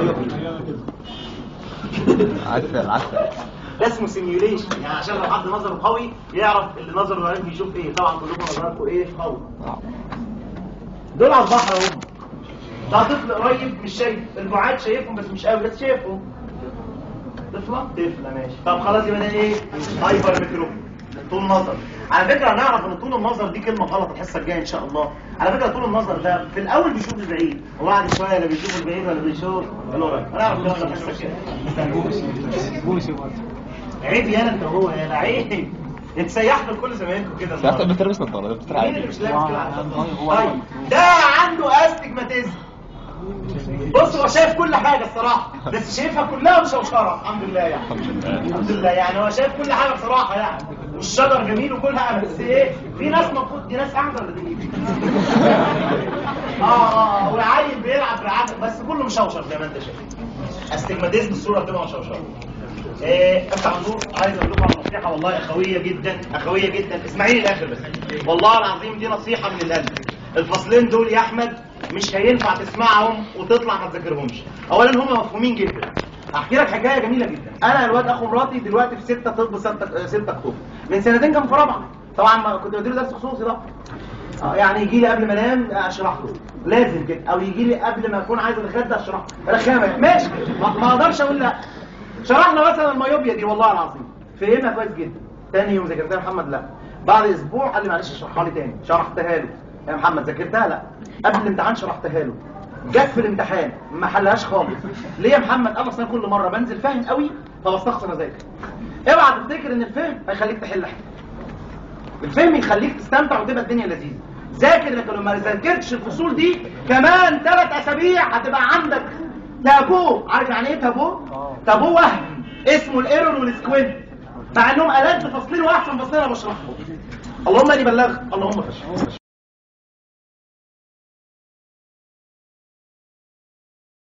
عسل عسل ده اسمه سيميوليشن يعني عشان لو حد نظره قوي يعرف اللي نظره ضعيف بيشوف ايه طبعا كلكم نظركم ايه قوي دول على البحر اهم ده طفل قريب مش شايف البعاد شايفهم بس مش قوي بس شايفهم طفله طفله ماشي طب خلاص يبقى ده ايه هايبر ميكروب طول نظر على فكره هنعرف ان طول النظر دي كلمه غلط الحصه الجايه ان شاء الله على فكره طول النظر ده في الاول بيشوف البعيد وبعد شويه لا بيشوف البعيد ولا بيشوف القريب هنعرف الكلام ده الحصه الجايه عيب يالا انت هو يالا عيب انت سيحت لكل زمايلكم كده سيحت النهاردة. بتلبس نظارة بتلبس مين اللي مش لابس كده عشان طيب ده عنده استجماتيزم بص هو شايف كل حاجه الصراحه بس شايفها كلها مشوشره الحمد لله يعني الحمد لله يعني هو شايف كل حاجه بصراحه يعني والشجر جميل وكل حاجه بس ايه في ناس المفروض دي ناس قاعده ولا دي اه اه وعيل بيلعب بالعقل بس كله مشوشر زي ما انت شايف استجماتيزم الصوره بتبقى مشوشره ايه افتح النور عايز اقول لكم على نصيحه والله اخويه جدا اخويه جدا اسمعيني الاخر بس والله العظيم دي نصيحه من القلب الفصلين دول يا احمد مش هينفع تسمعهم وتطلع ما تذاكرهمش اولا هم مفهومين جدا احكي لك حكايه جميله جدا انا الواد اخو مراتي دلوقتي في 6 طب 6 6 اكتوبر من سنتين كان في رابعه طبعا ما كنت بديله درس خصوصي بقى آه، يعني يجي لي قبل ما انام اشرح له لازم كده او يجي لي قبل ما اكون عايز اتغدى اشرح له رخامه ماشي ما ما اقدرش اقول لا شرحنا مثلا الميوبيا دي والله العظيم فهمها كويس جدا تاني يوم ذاكرتها يا محمد لا بعد اسبوع قال لي معلش اشرحها لي تاني شرحتها له يا محمد ذاكرتها لا قبل الامتحان شرحتها له جت في الامتحان ما حلهاش خالص ليه يا محمد قال اصل أنا كل مره بنزل فاهم قوي فبستخسر اذاكر اوعى تفتكر ان الفهم هيخليك تحل حاجه الفهم يخليك تستمتع وتبقى الدنيا لذيذه ذاكر لكن لو ما ذاكرتش الفصول دي كمان ثلاث اسابيع هتبقى عندك تابو عارف يعني ايه تابو تابو وهم اسمه الايرون والسكويد مع انهم الات فصلين واحسن فصلين انا بشرحهم اللهم اني بلغت اللهم فشل